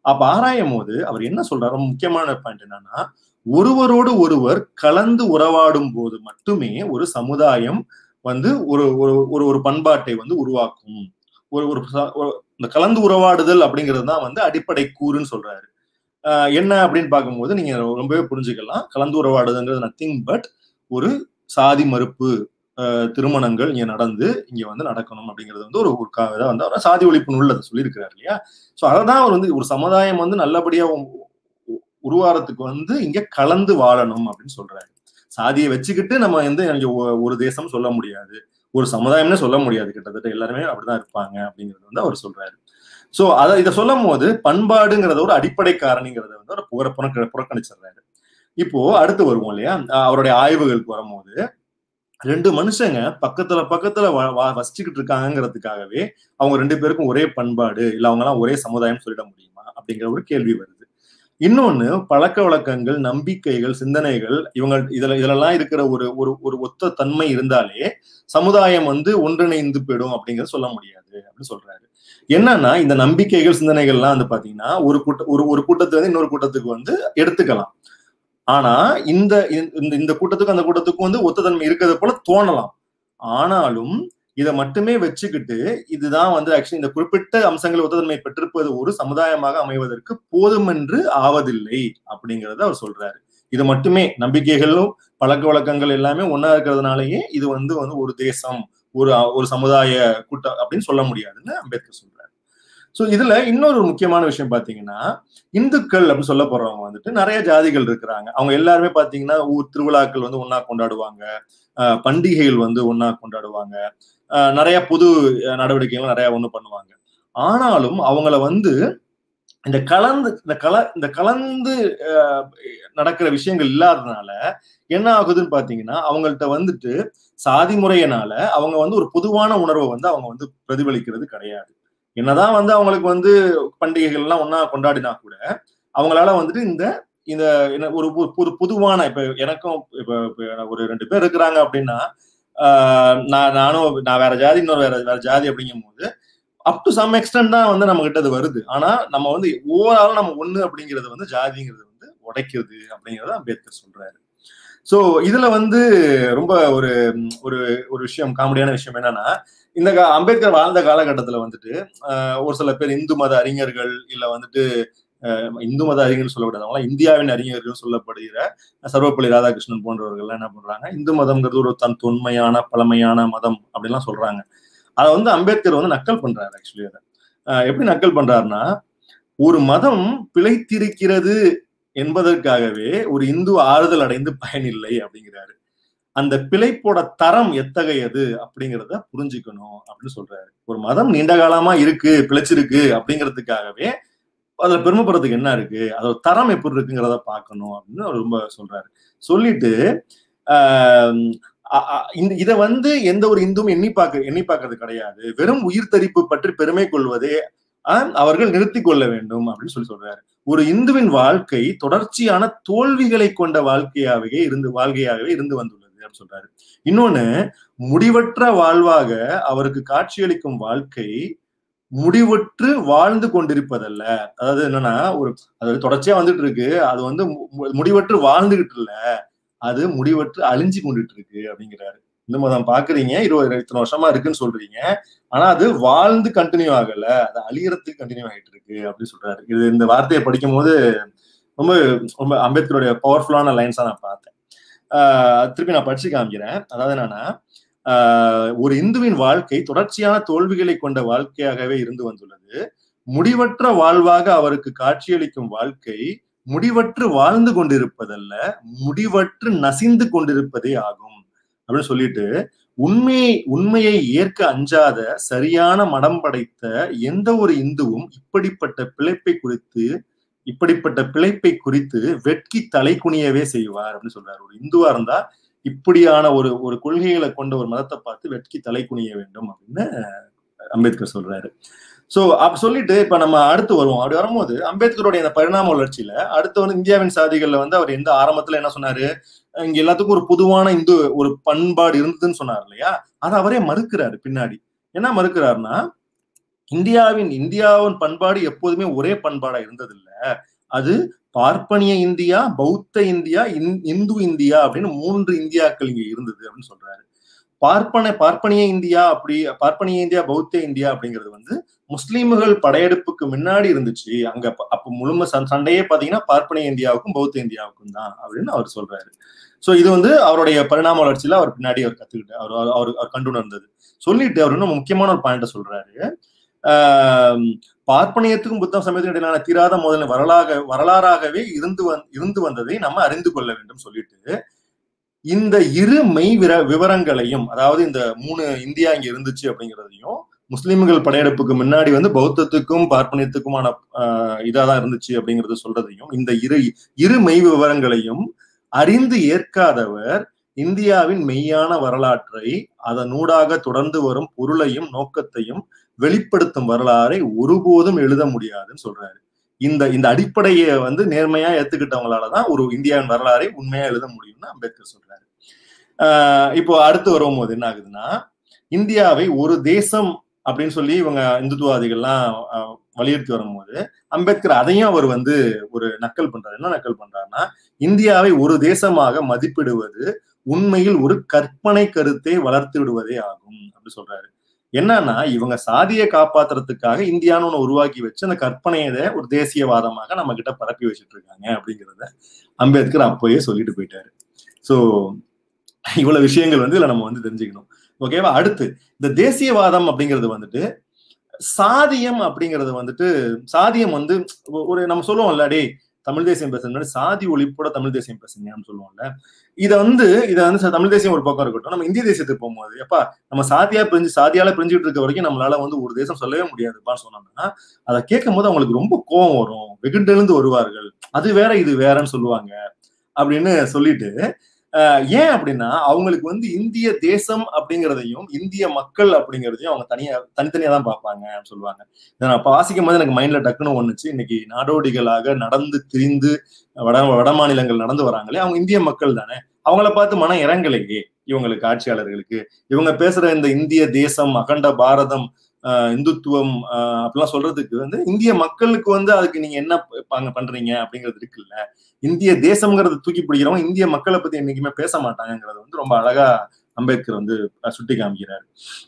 அப்ப ஆராயும் போது அவர் என்ன சொல்றாரு முக்கியமான பாயிண்ட் என்னன்னா ஒருவரோடு ஒருவர் கலந்து உறவாடும் போது மட்டுமே ஒரு சமுதாயம் வந்து ஒரு ஒரு ஒரு ஒரு பண்பாட்டை வந்து உருவாக்கும் ஒரு ஒரு இந்த கலந்து உறவாடுதல் அப்படிங்கிறது தான் வந்து அடிப்படை கூறுன்னு சொல்றாரு என்ன அப்படின்னு பார்க்கும்போது நீங்க ரொம்பவே புரிஞ்சுக்கலாம் கலந்து உறவாடுதுங்கிறது நத்திங் பட் ஒரு சாதி மறுப்பு திருமணங்கள் இங்க நடந்து இங்க வந்து நடக்கணும் அப்படிங்கிறது வந்து ஒரு இதை வந்து அவர் சாதி ஒழிப்பு நூல் அதை சொல்லியிருக்கிறார் இல்லையா ஸோ அதை தான் அவர் வந்து ஒரு சமுதாயம் வந்து நல்லபடியா உருவாரத்துக்கு வந்து இங்க கலந்து வாழணும் அப்படின்னு சொல்றாரு சாதியை வச்சுக்கிட்டு நம்ம வந்து இங்க ஒரு தேசம் சொல்ல முடியாது ஒரு சமுதாயம்னு சொல்ல முடியாது கிட்டத்தட்ட எல்லாருமே அப்படிதான் இருப்பாங்க அப்படிங்கிறது வந்து அவர் சொல்றாரு சோ அதை இதை சொல்லும் போது பண்பாடுங்கிறத ஒரு அடிப்படை காரணிங்கிறத வந்து அவர் புற புறக்க புறக்கணிச்சிடுறாரு இப்போ அடுத்து வருவோம் இல்லையா அவருடைய ஆய்வுகளுக்கு வரும்போது ரெண்டு மனுஷங்க பக்கத்துல பக்கத்துல வசிச்சுக்கிட்டு இருக்காங்கிறதுக்காகவே அவங்க ரெண்டு பேருக்கும் ஒரே பண்பாடு இல்ல அவங்க எல்லாம் ஒரே சமுதாயம் சொல்லிட முடியுமா அப்படிங்கிற ஒரு கேள்வி வருது இன்னொன்னு பழக்க வழக்கங்கள் நம்பிக்கைகள் சிந்தனைகள் இவங்க இதுல இதுலலாம் இருக்கிற ஒரு ஒரு ஒரு ஒத்த தன்மை இருந்தாலே சமுதாயம் வந்து ஒன்றிணைந்து போயிடும் அப்படிங்கறத சொல்ல முடியாது அப்படின்னு சொல்றாரு என்னன்னா இந்த நம்பிக்கைகள் சிந்தனைகள்லாம் வந்து பாத்தீங்கன்னா ஒரு கூட்ட ஒரு ஒரு கூட்டத்துல இருந்து இன்னொரு கூட்டத்துக்கு வந்து எடுத்துக்கலாம் ஆனா இந்த இந்த கூட்டத்துக்கும் அந்த கூட்டத்துக்கும் வந்து ஒத்ததன்மை இருக்கிறது போல தோணலாம் ஆனாலும் இதை மட்டுமே வச்சுக்கிட்டு இதுதான் வந்து ஆக்சுவலி இந்த குறிப்பிட்ட அம்சங்கள் ஒத்ததன்மை பெற்றிருப்பது ஒரு சமுதாயமாக அமைவதற்கு போதுமென்று ஆவதில்லை அப்படிங்கறத அவர் சொல்றாரு இது மட்டுமே நம்பிக்கைகளும் பழக்க வழக்கங்கள் எல்லாமே ஒன்னா இருக்கிறதுனாலயே இது வந்து வந்து ஒரு தேசம் ஒரு ஒரு சமுதாய கூட்டம் அப்படின்னு சொல்ல முடியாதுன்னு அம்பேத்கர் சொல்றாரு ஸோ இதுல இன்னொரு முக்கியமான விஷயம் பாத்தீங்கன்னா இந்துக்கள் அப்படின்னு சொல்ல போறவங்க வந்துட்டு நிறைய ஜாதிகள் இருக்கிறாங்க அவங்க எல்லாருமே பாத்தீங்கன்னா ஊர் திருவிழாக்கள் வந்து ஒன்னா கொண்டாடுவாங்க பண்டிகைகள் வந்து ஒன்னா கொண்டாடுவாங்க நிறைய புது நடவடிக்கைகள் நிறைய ஒண்ணு பண்ணுவாங்க ஆனாலும் அவங்கள வந்து இந்த கலந்து இந்த கல இந்த கலந்து நடக்கிற விஷயங்கள் இல்லாததுனால என்ன ஆகுதுன்னு பாத்தீங்கன்னா அவங்கள்ட்ட வந்துட்டு சாதி முறையினால அவங்க வந்து ஒரு பொதுவான உணர்வை வந்து அவங்க வந்து பிரதிபலிக்கிறது கிடையாது என்னதான் வந்து அவங்களுக்கு வந்து பண்டிகைகள் எல்லாம் ஒன்னா கொண்டாடினா கூட அவங்களால வந்துட்டு இந்த இந்த ஒரு ஒரு பொதுவான இப்ப எனக்கும் இப்ப ஒரு ரெண்டு பேர் இருக்கிறாங்க அப்படின்னா நான் நானும் நான் வேற ஜாதி இன்னொரு வேற வேற ஜாதி அப்படிங்கும் போது அப் டு சம் எக்ஸ்டென்ட் தான் வந்து நம்ம கிட்ட அது வருது ஆனா நம்ம வந்து ஓவரால் நம்ம ஒண்ணு அப்படிங்கிறது வந்து ஜாதிங்கிறது வந்து உடைக்கிறது அப்படிங்கறத அம்பேத்கர் சொல்றாரு சோ இதுல வந்து ரொம்ப ஒரு ஒரு ஒரு விஷயம் காமெடியான விஷயம் என்னன்னா இந்த அம்பேத்கர் வாழ்ந்த காலகட்டத்துல வந்துட்டு ஒரு சில பேர் இந்து மத அறிஞர்கள் இல்ல வந்துட்டு இந்து மத அறிஞர்கள் சொல்லக்கூடாது அவங்களாம் இந்தியாவின் அறிஞர்கள் சொல்லப்படுகிற சர்வப்பள்ளி ராதாகிருஷ்ணன் போன்றவர்கள் என்ன பண்றாங்க இந்து மதம்ங்கிறது ஒரு தன் தொன்மையான பழமையான மதம் அப்படின்லாம் சொல்றாங்க அதை வந்து அம்பேத்கர் வந்து நக்கல் பண்றாரு ஆக்சுவலி அதை எப்படி நக்கல் பண்றாருன்னா ஒரு மதம் பிழைத்திருக்கிறது என்பதற்காகவே ஒரு இந்து ஆறுதல் அடைந்து பயனில்லை அப்படிங்கிறாரு அந்த பிழைப்போட தரம் எத்தகையது அப்படிங்கிறத புரிஞ்சுக்கணும் அப்படின்னு சொல்றாரு ஒரு மதம் நீண்ட காலமா இருக்கு பிழைச்சிருக்கு அப்படிங்கிறதுக்காகவே அதுல பெருமைப்படுறதுக்கு என்ன இருக்கு அதோட தரம் எப்படி இருக்குங்கிறத பார்க்கணும் அப்படின்னு அவர் ரொம்ப சொல்றாரு சொல்லிட்டு இந்த இதை வந்து எந்த ஒரு இந்துவும் எண்ணி பார்க்க எண்ணி பார்க்கறது கிடையாது வெறும் உயிர் தரிப்பு பற்றி பெருமை கொள்வதே அவர்கள் நிறுத்தி கொள்ள வேண்டும் அப்படின்னு சொல்லி சொல்றாரு ஒரு இந்துவின் வாழ்க்கை தொடர்ச்சியான தோல்விகளை கொண்ட வாழ்க்கையாகவே இருந்து வாழ்க்கையாகவே இருந்து வந்துள்ளது அப்படின்னு சொல்றாரு இன்னொன்னு முடிவற்ற வாழ்வாக அவருக்கு காட்சியளிக்கும் வாழ்க்கை முடிவற்று வாழ்ந்து கொண்டிருப்பதல்ல அதாவது என்னன்னா ஒரு அது தொடர்ச்சியா வந்துட்டு இருக்கு அது வந்து முடிவற்று வாழ்ந்துகிட்டு இல்ல அது முடிவற்று அழிஞ்சு கொண்டுட்டு இருக்கு அப்படிங்கிறாரு இந்த மதம் பாக்குறீங்க இருபது இத்தனை வருஷமா இருக்குன்னு சொல்றீங்க ஆனா அது வாழ்ந்து கண்டினியூ ஆகல அது அழியறதுக்கு கண்டினியூ ஆகிட்டு இருக்கு அப்படின்னு சொல்றாரு இது இந்த வார்த்தையை படிக்கும் போது ரொம்ப ரொம்ப அம்பேத்கருடைய பவர்ஃபுல்லான லைன்ஸா நான் பார்த்தேன் திருப்பி நான் படிச்சு காமிக்கிறேன் அதாவது என்னன்னா ஒரு இந்துவின் வாழ்க்கை தொடர்ச்சியான தோல்விகளை கொண்ட வாழ்க்கையாகவே இருந்து வந்துள்ளது முடிவற்ற வாழ்வாக அவருக்கு காட்சியளிக்கும் வாழ்க்கை முடிவற்று வாழ்ந்து கொண்டிருப்பதல்ல முடிவற்று நசிந்து கொண்டிருப்பதே ஆகும் அப்படின்னு சொல்லிட்டு உண்மையை உண்மையை ஏற்க அஞ்சாத சரியான மடம் படைத்த எந்த ஒரு இந்துவும் இப்படிப்பட்ட பிழைப்பை குறித்து இப்படிப்பட்ட பிழைப்பை குறித்து வெட்கி தலை குனியவே செய்வார் அப்படின்னு சொல்றாரு ஒரு இந்துவா இருந்தா இப்படியான ஒரு ஒரு கொள்கைகளை கொண்ட ஒரு மதத்தை பார்த்து வெட்கி தலை குனிய வேண்டும் அப்படின்னு அம்பேத்கர் சொல்றாரு சோ அப்ப சொல்லிட்டு இப்ப நம்ம அடுத்து வருவோம் அப்படி வரும்போது அம்பேத்கருடைய இந்த பரிணாம வளர்ச்சியில அடுத்து வந்து இந்தியாவின் சாதிகள்ல வந்து அவர் எந்த ஆரம்பத்துல என்ன சொன்னாரு இங்க எல்லாத்துக்கும் ஒரு பொதுவான இந்து ஒரு பண்பாடு இருந்ததுன்னு சொன்னார் இல்லையா அதை அவரே மறுக்கிறாரு பின்னாடி என்ன மறுக்கிறாருன்னா இந்தியாவின் இந்தியாவின் பண்பாடு எப்போதுமே ஒரே பண்பாடா இருந்ததில்ல அது பார்ப்பனிய இந்தியா பௌத்த இந்தியா இந்து இந்தியா அப்படின்னு மூன்று இந்தியாக்கள் இங்க இருந்தது அப்படின்னு சொல்றாரு பார்ப்பன பார்ப்பனிய இந்தியா அப்படி பார்ப்பனிய இந்தியா பௌத்த இந்தியா அப்படிங்கிறது வந்து முஸ்லீம்கள் படையெடுப்புக்கு முன்னாடி இருந்துச்சு அங்க அப்ப முழுமை சண்டையே பாத்தீங்கன்னா பார்ப்பனிய இந்தியாவுக்கும் பௌத்த இந்தியாவுக்கும் தான் அப்படின்னு அவர் சொல்றாரு சோ இது வந்து அவருடைய பரிணாம வளர்ச்சியில அவர் பின்னாடி அவர் கத்துக்கிட்டு அவர் அவர் அவர் கண்டுணர்ந்தது சொல்லிட்டு அவர் இன்னும் முக்கியமான ஒரு பாயிண்ட சொல்றாரு பார்ப்பனியத்துக்கும் புத்த சமயத்துக்கும் இடையிலான தீராத முதல் வரலாக வரலாறாகவே இருந்து வந் இருந்து வந்ததை நம்ம அறிந்து கொள்ள வேண்டும் சொல்லிட்டு இந்த இரு மெய் விர விவரங்களையும் அதாவது இந்த மூணு இந்தியா இங்க இருந்துச்சு அப்படிங்கிறதையும் முஸ்லிம்கள் படையெடுப்புக்கு முன்னாடி வந்து பௌத்தத்துக்கும் பார்ப்பனியத்துக்குமான இதாக தான் இருந்துச்சு அப்படிங்கறது சொல்றதையும் இந்த இரு இரு மெய் விவரங்களையும் அறிந்து ஏற்காதவர் இந்தியாவின் மெய்யான வரலாற்றை அதனூடாக தொடர்ந்து வரும் பொருளையும் நோக்கத்தையும் வெளிப்படுத்தும் வரலாறை ஒருபோதும் எழுத முடியாதுன்னு சொல்றாரு இந்த இந்த அடிப்படையை வந்து நேர்மையா ஏத்துக்கிட்டவங்களாலதான் ஒரு இந்தியாவின் வரலாறை உண்மையா எழுத முடியும்னு அம்பேத்கர் சொல்றாரு ஆஹ் இப்போ அடுத்து வரும் போது என்ன ஆகுதுன்னா இந்தியாவை ஒரு தேசம் அப்படின்னு சொல்லி இவங்க இந்துத்துவாதிகள்லாம் வலியுறுத்தி வரும்போது அம்பேத்கர் அதையும் அவர் வந்து ஒரு நக்கல் பண்றாரு என்ன நக்கல் பண்றாருன்னா இந்தியாவை ஒரு தேசமாக மதிப்பிடுவது உண்மையில் ஒரு கற்பனை கருத்தை வளர்த்து விடுவதே ஆகும் அப்படின்னு சொல்றாரு என்னன்னா இவங்க சாதியை காப்பாத்துறதுக்காக இந்தியான்னு ஒண்ணு உருவாக்கி வச்சு அந்த கற்பனையை ஒரு தேசியவாதமாக நம்ம கிட்ட பரப்பி வச்சுட்டு இருக்காங்க அப்படிங்கிறத அம்பேத்கர் அப்போயே சொல்லிட்டு போயிட்டாரு சோ இவ்வளவு விஷயங்கள் வந்து இதுல நம்ம வந்து தெரிஞ்சுக்கணும் ஓகேவா அடுத்து இந்த தேசியவாதம் அப்படிங்கிறது வந்துட்டு சாதியம் அப்படிங்கிறது வந்துட்டு சாதியம் வந்து ஒரு நம்ம சொல்லுவோம்ல டே தமிழ் தேசியம் பேசுறது சாதி ஒழிப்போட தமிழ் தேசியம் பேசுங்கன்னு சொல்லுவோம்ல இதை வந்து இதை வந்து தமிழ் தேசியம் ஒரு பக்கம் இருக்கட்டும் நம்ம இந்திய தேசியத்துக்கு போகும்போது எப்பா நம்ம சாதியா பிரிஞ்சு சாதியால பிரிஞ்சுட்டு இருக்க வரைக்கும் நம்மளால வந்து ஒரு தேசம் சொல்லவே முடியாதுப்பான்னு சொன்னாங்கன்னா அதை கேட்கும் போது அவங்களுக்கு ரொம்ப கோபம் வரும் வெகுண்டெழுந்து வருவார்கள் அது வேற இது வேறன்னு சொல்லுவாங்க அப்படின்னு சொல்லிட்டு ஏன் அப்படின்னா அவங்களுக்கு வந்து இந்திய தேசம் அப்படிங்கிறதையும் இந்திய மக்கள் அப்படிங்கிறதையும் அவங்க தனியா தனித்தனியா தான் பார்ப்பாங்க சொல்லுவாங்க இதை நான் வாசிக்கும் போது எனக்கு மைண்ட்ல டக்குன்னு ஒண்ணுச்சு இன்னைக்கு நாடோடிகளாக நடந்து திரிந்து வட வட மாநிலங்கள் நடந்து வராங்களே அவங்க இந்திய மக்கள் தானே அவங்கள பார்த்து மனம் இறங்கலையே இவங்களுக்கு ஆட்சியாளர்களுக்கு இவங்க பேசுற இந்த இந்திய தேசம் அகண்ட பாரதம் இந்துத்துவம் அப்படிலாம் சொல்றதுக்கு வந்து இந்திய மக்களுக்கு வந்து அதுக்கு நீங்க என்ன பண்றீங்க அப்படிங்கிறது இருக்குல்ல இந்திய தேசம்ங்கிறத தூக்கி பிடிக்கிறவங்க இந்திய மக்களை பத்தி என்னைக்குமே பேச மாட்டாங்கிறது வந்து ரொம்ப அழகா அம்பேத்கர் வந்து சுட்டி காமிக்கிறாரு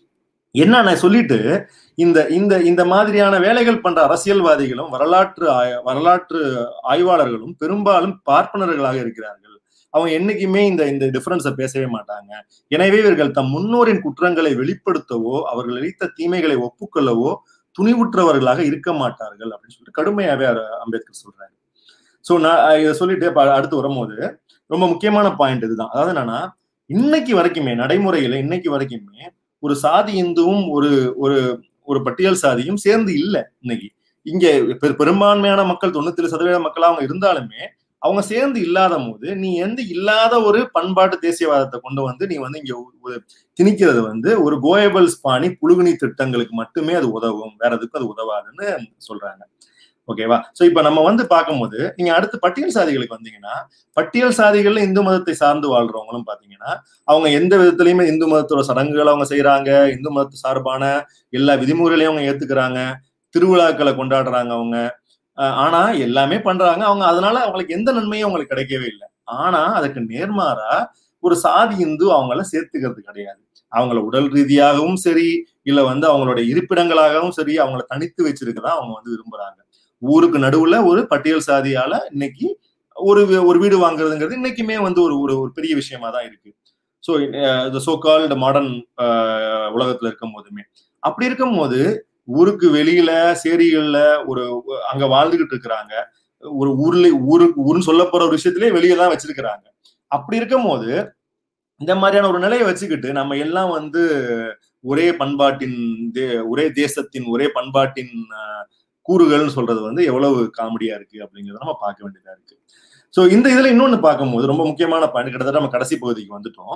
என்ன சொல்லிட்டு இந்த இந்த இந்த மாதிரியான வேலைகள் பண்ற அரசியல்வாதிகளும் வரலாற்று வரலாற்று ஆய்வாளர்களும் பெரும்பாலும் பார்ப்பனர்களாக இருக்கிறார்கள் அவங்க என்னைக்குமே இந்த இந்த டிஃபரன்ஸை பேசவே மாட்டாங்க எனவே இவர்கள் தம் முன்னோரின் குற்றங்களை வெளிப்படுத்தவோ அவர்கள் இழைத்த தீமைகளை ஒப்புக்கொள்ளவோ துணிவுற்றவர்களாக இருக்க மாட்டார்கள் அப்படின்னு சொல்லிட்டு கடுமையாவே அம்பேத்கர் சொல்றாரு ஸோ நான் இதை சொல்லிட்டு அடுத்து வரும்போது ரொம்ப முக்கியமான பாயிண்ட் இதுதான் அதாவது என்னன்னா இன்னைக்கு வரைக்குமே நடைமுறையில இன்னைக்கு வரைக்குமே ஒரு சாதி இந்துவும் ஒரு ஒரு ஒரு பட்டியல் சாதியும் சேர்ந்து இல்லை இன்னைக்கு இங்க பெரும்பான்மையான மக்கள் தொண்ணூத்தி சதவீத மக்கள் அவங்க இருந்தாலுமே அவங்க சேர்ந்து இல்லாத போது நீ எந்த இல்லாத ஒரு பண்பாட்டு தேசியவாதத்தை கொண்டு வந்து நீ வந்து இங்க திணிக்கிறது வந்து ஒரு கோயபல்ஸ் பாணி புழுகுனி திட்டங்களுக்கு மட்டுமே அது உதவும் வேற எதுக்கும் அது உதவாதுன்னு சொல்றாங்க ஓகேவா சோ இப்ப நம்ம வந்து பார்க்கும்போது நீங்க அடுத்து பட்டியல் சாதிகளுக்கு வந்தீங்கன்னா பட்டியல் சாதிகள்ல இந்து மதத்தை சார்ந்து வாழ்றவங்களும் பாத்தீங்கன்னா அவங்க எந்த விதத்திலயுமே இந்து மதத்தோட சடங்குகள் அவங்க செய்யறாங்க இந்து மதத்து சார்பான எல்லா விதிமுறைகளையும் அவங்க ஏத்துக்கிறாங்க திருவிழாக்களை கொண்டாடுறாங்க அவங்க ஆனா எல்லாமே பண்றாங்க அவங்க அதனால அவங்களுக்கு எந்த நன்மையும் அவங்களுக்கு கிடைக்கவே இல்லை ஆனா அதுக்கு நேர்மாறா ஒரு சாதி இந்து அவங்கள சேர்த்துக்கிறது கிடையாது அவங்கள உடல் ரீதியாகவும் சரி இல்ல வந்து அவங்களோட இருப்பிடங்களாகவும் சரி அவங்கள தனித்து வச்சிருக்கதா அவங்க வந்து விரும்புறாங்க ஊருக்கு நடுவுல ஒரு பட்டியல் சாதியால இன்னைக்கு ஒரு ஒரு வீடு வாங்குறதுங்கிறது இன்னைக்குமே வந்து ஒரு ஒரு ஒரு பெரிய விஷயமா தான் இருக்கு ஸோ இந்த சோ கால்டு மாடர்ன் உலகத்துல இருக்கும் போதுமே அப்படி இருக்கும் போது ஊருக்கு வெளியில சேரிகள்ல ஒரு அங்க வாழ்ந்துகிட்டு இருக்கிறாங்க ஒரு ஊர்ல ஊருக்கு ஊர்னு சொல்ல போற ஒரு விஷயத்திலே வெளியே தான் வச்சிருக்கிறாங்க அப்படி இருக்கும் போது இந்த மாதிரியான ஒரு நிலையை வச்சுக்கிட்டு நம்ம எல்லாம் வந்து ஒரே பண்பாட்டின் ஒரே தேசத்தின் ஒரே பண்பாட்டின் கூறுகள்னு சொல்றது வந்து எவ்வளவு காமெடியா இருக்கு அப்படிங்கிறத நம்ம பார்க்க வேண்டியதா இருக்கு ஸோ இந்த இதுல இன்னொன்னு பார்க்கும்போது ரொம்ப முக்கியமான பாயிண்ட் கிட்டத்தட்ட நம்ம கடைசி பகுதிக்கு வந்துட்டோம்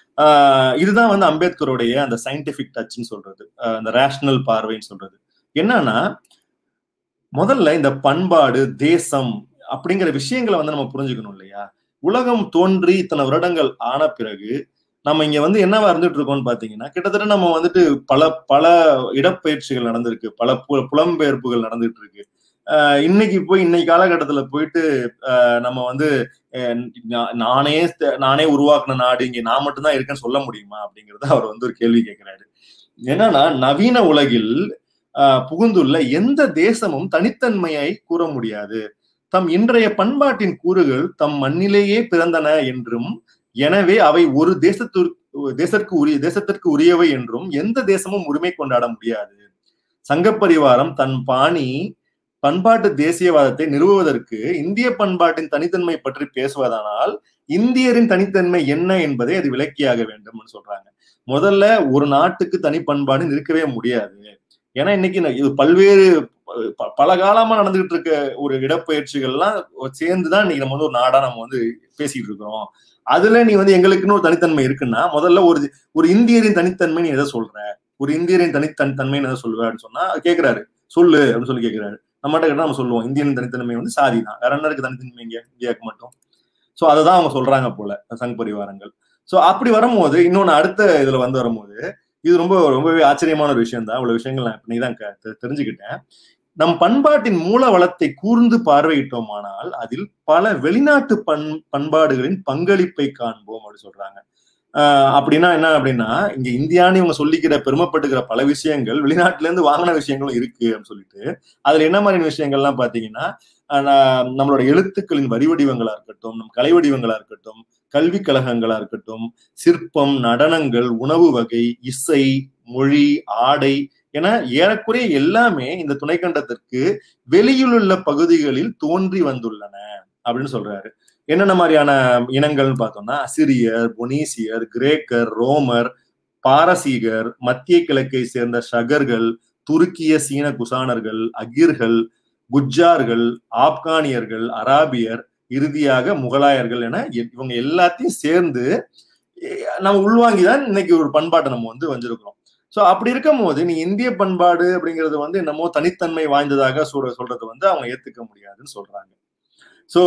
இதுதான் வந்து அம்பேத்கருடைய அந்த சயின்டிபிக் டச்னு சொல்றது அந்த ரேஷனல் பார்வைன்னு சொல்றது என்னன்னா முதல்ல இந்த பண்பாடு தேசம் அப்படிங்கிற விஷயங்களை வந்து நம்ம புரிஞ்சுக்கணும் இல்லையா உலகம் தோன்றி இத்தனை வருடங்கள் ஆன பிறகு நம்ம இங்க வந்து என்னவா இருந்துட்டு இருக்கோம்னு பாத்தீங்கன்னா கிட்டத்தட்ட நம்ம வந்துட்டு பல பல இடப்பெயர்ச்சிகள் நடந்திருக்கு பல பு- புலம்பெயர்ப்புகள் நடந்துட்டு இருக்கு ஆஹ் இன்னைக்கு போய் இன்னைக்கு காலகட்டத்துல போயிட்டு ஆஹ் நம்ம வந்து அஹ் நா- நானே ஸ்த- நானே உருவாக்குன நாடு இங்க நான் மட்டும்தான் இருக்கேன்னு சொல்ல முடியுமா அப்படிங்கறத அவர் வந்து ஒரு கேள்வி கேட்கிறாரு என்னன்னா நவீன உலகில் ஆஹ் புகுந்துள்ள எந்த தேசமும் தனித்தன்மையை கூற முடியாது தம் இன்றைய பண்பாட்டின் கூறுகள் தம் மண்ணிலேயே பிறந்தன என்றும் எனவே அவை ஒரு தேசத்திற்கு தேசத்திற்கு உரிய தேசத்திற்கு உரியவை என்றும் எந்த தேசமும் உரிமை கொண்டாட முடியாது சங்கப்பரிவாரம் தன் பாணி பண்பாட்டு தேசியவாதத்தை நிறுவுவதற்கு இந்திய பண்பாட்டின் தனித்தன்மை பற்றி பேசுவதானால் இந்தியரின் தனித்தன்மை என்ன என்பதை அது விளக்கியாக வேண்டும் சொல்றாங்க முதல்ல ஒரு நாட்டுக்கு தனி பண்பாடு இருக்கவே முடியாது ஏன்னா இன்னைக்கு ந- இது பல்வேறு ப- பல காலமா நடந்துகிட்டு இருக்க ஒரு இடப்பெயர்ச்சிகள்லாம் சேர்ந்துதான் இன்னைக்கு நம்ம வந்து ஒரு நாடா நம்ம வந்து பேசிட்டு இருக்கிறோம் அதுல நீ வந்து எங்களுக்குன்னு ஒரு தனித்தன்மை இருக்குன்னா முதல்ல ஒரு ஒரு இந்தியரின் தனித்தன்மை நீ எதை சொல்ற ஒரு இந்தியரின் தனி தனித்தன்மைன்னு எதை சொல்லுவ அப்படின்னு சொன்னா கேக்குறாரு சொல்லு அப்படின்னு சொல்லி கேக்குறாரு நம்மகிட்ட கேட்டா நம்ம சொல்லுவோம் இந்தியன் தனித்தன்மை வந்து சாதி தான் வேற என்ன இருக்கு தனித்தன்மை இங்க இந்தியாவுக்கு மட்டும் சோ அதுதான் அவங்க சொல்றாங்க போல சங் பரிவாரங்கள் சோ அப்படி வரும்போது இன்னொன்னு அடுத்த இதுல வந்து வரும்போது இது ரொம்ப ரொம்பவே ஆச்சரியமான ஒரு விஷயம் தான் இவ்வளவு விஷயங்கள் நான் இன்னைக்கு தான் க- தெ- தெரிஞ்சுக்கிட்டேன் நம் பண்பாட்டின் மூல வளத்தை கூர்ந்து பார்வையிட்டோமானால் அதில் பல வெளிநாட்டு பண் பண்பாடுகளின் பங்களிப்பை காண்போம் அப்படின்னு சொல்றாங்க ஆஹ் அப்படின்னா என்ன அப்படின்னா இங்க இந்தியான்னு இவங்க சொல்லிக்கிற பெருமைப்பட்டுக்கிற பல விஷயங்கள் வெளிநாட்டுல இருந்து வாங்கின விஷயங்களும் இருக்கு அப்படின்னு சொல்லிட்டு அதுல என்ன மாதிரியான விஷயங்கள்லாம் பாத்தீங்கன்னா ஆஹ் நா- நம்மளோட எழுத்துக்களின் வரி வடிவங்களா இருக்கட்டும் நம் கலை வடிவங்களா இருக்கட்டும் கல்வி கழகங்களா இருக்கட்டும் சிற்பம் நடனங்கள் உணவு வகை இசை மொழி ஆடை என ஏறக்குறைய எல்லாமே இந்த துணைக்கண்டத்திற்கு வெளியிலுள்ள பகுதிகளில் தோன்றி வந்துள்ளன அப்படின்னு சொல்றாரு என்னென்ன மாதிரியான இனங்கள்னு பார்த்தோம்னா அசிரியர் பொனீசியர் கிரேக்கர் ரோமர் பாரசீகர் மத்திய கிழக்கை சேர்ந்த ஷகர்கள் துருக்கிய சீன குசானர்கள் அகிர்கள் குஜ்ஜார்கள் ஆப்கானியர்கள் அராபியர் இறுதியாக முகலாயர்கள் என எ- இவங்க எல்லாத்தையும் சேர்ந்து எ- நம்ம உள்வாங்கிதான் இன்னைக்கு ஒரு பண்பாட்டை நம்ம வந்து வந்திருக்கிறோம் சோ அப்படி இருக்கும் போது நீ இந்திய பண்பாடு அப்படிங்கிறது வந்து என்னமோ தனித்தன்மை வாய்ந்ததாக சொல்ற சொல்றது வந்து அவங்க ஏத்துக்க முடியாதுன்னு சொல்றாங்க சோ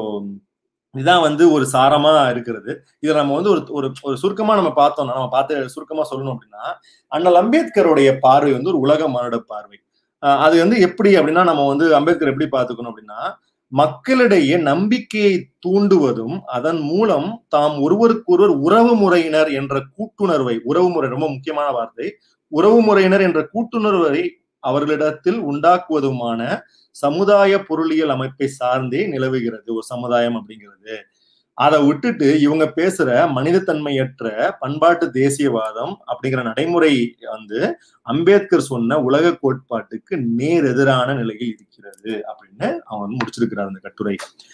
இதுதான் வந்து ஒரு சாரமா இருக்கிறது இதை நம்ம வந்து ஒரு ஒரு ஒரு சுருக்கமா நம்ம பார்த்தோம்னா நம்ம பார்த்து சுருக்கமா சொல்லணும் அப்படின்னா அண்ணல் அம்பேத்கருடைய பார்வை வந்து ஒரு உலக மானுட பார்வை அஹ் அது வந்து எப்படி அப்படின்னா நம்ம வந்து அம்பேத்கர் எப்படி பார்த்துக்கணும் அப்படின்னா மக்களிடையே நம்பிக்கையை தூண்டுவதும் அதன் மூலம் தாம் ஒருவருக்கொருவர் உறவு முறையினர் என்ற கூட்டுணர்வை உறவு முறை ரொம்ப முக்கியமான வார்த்தை உறவு முறையினர் என்ற கூட்டுணர்வை அவர்களிடத்தில் உண்டாக்குவதுமான சமுதாய பொருளியல் அமைப்பை சார்ந்தே நிலவுகிறது ஒரு சமுதாயம் அப்படிங்கிறது அதை விட்டுட்டு இவங்க பேசுற மனிதத்தன்மையற்ற பண்பாட்டு தேசியவாதம் அப்படிங்கிற நடைமுறை வந்து அம்பேத்கர் சொன்ன உலக கோட்பாட்டுக்கு நேர் எதிரான நிலையில் இருக்கிறது அப்படின்னு அவங்க வந்து முடிச்சிருக்கிறார் அந்த கட்டுரை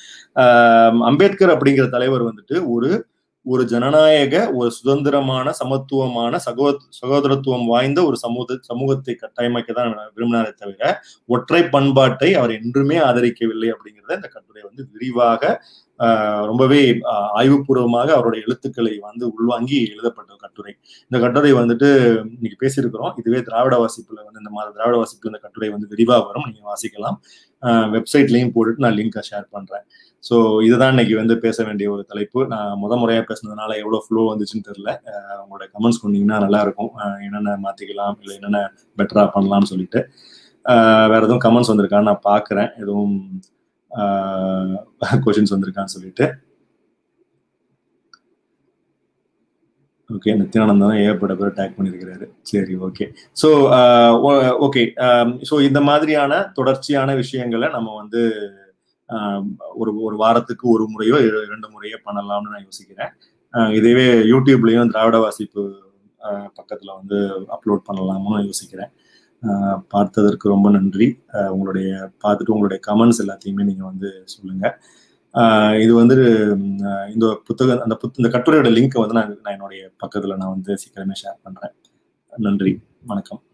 ஆஹ் அம்பேத்கர் அப்படிங்கிற தலைவர் வந்துட்டு ஒரு ஒரு ஜனநாயக ஒரு சுதந்திரமான சமத்துவமான சகோ சகோதரத்துவம் வாய்ந்த ஒரு சமூக சமூகத்தை கட்டமைக்க தான் விரும்பினாரே தவிர ஒற்றை பண்பாட்டை அவர் என்றுமே ஆதரிக்கவில்லை அப்படிங்கிறத இந்த கட்டுரை வந்து விரிவாக ஆஹ் ரொம்பவே ஆஹ் ஆய்வுபூர்வமாக அவருடைய எழுத்துக்களை வந்து உள்வாங்கி எழுதப்பட்ட கட்டுரை இந்த கட்டுரை வந்துட்டு இன்னைக்கு பேசியிருக்கிறோம் இதுவே திராவிட வாசிப்புல வந்து இந்த மாதிரி திராவிட வாசிப்புல இந்த கட்டுரை வந்து விரிவா வரும் நீங்க வாசிக்கலாம் வெப்சைட்லயும் போட்டுட்டு நான் லிங்கை ஷேர் பண்றேன் ஸோ இதுதான் இன்னைக்கு வந்து பேச வேண்டிய ஒரு தலைப்பு நான் முத முறையா பேசுனதுனால எவ்வளவு ஃப்ளோ வந்துச்சுன்னு தெரியல ஆஹ் உங்களோட கமெண்ட்ஸ் கொண்டீங்கன்னா நல்லா இருக்கும் ஆஹ் என்னென்ன மாத்திக்கலாம் இல்லை என்னென்ன பெட்டரா பண்ணலாம்னு சொல்லிட்டு ஆஹ் வேற எதுவும் கமெண்ட்ஸ் வந்திருக்கான்னு நான் பாக்குறேன் எதுவும் கொஷின்ஸ் வந்திருக்கான்னு சொல்லிட்டு ஓகே நித்யானந்தம் ஏகப்பட்ட பேர் டேக் பண்ணியிருக்கிறாரு சரி ஓகே ஸோ ஓகே ஸோ இந்த மாதிரியான தொடர்ச்சியான விஷயங்களை நம்ம வந்து ஆஹ் ஒரு ஒரு வாரத்துக்கு ஒரு முறையோ இர- இரண்டு முறையோ பண்ணலாம்னு நான் யோசிக்கிறேன் ஆஹ் இதுவே யூடியூப்லயும் திராவிட வாசிப்பு ஆஹ் பக்கத்துல வந்து அப்லோட் பண்ணலாம்னு நான் யோசிக்கிறேன் ஆஹ் பார்த்ததற்கு ரொம்ப நன்றி ஆஹ் உங்களுடைய பார்த்துட்டு உங்களுடைய கமெண்ட்ஸ் எல்லாத்தையுமே நீங்க வந்து சொல்லுங்க ஆஹ் இது வந்து உம், ஆஹ் இந்த புத்தகம் அந்த புத் இந்த கட்டுரையோட லிங்க் வந்து நான் நான் என்னுடைய பக்கத்துல நான் வந்து சீக்கிரமே ஷேர் பண்றேன் நன்றி வணக்கம்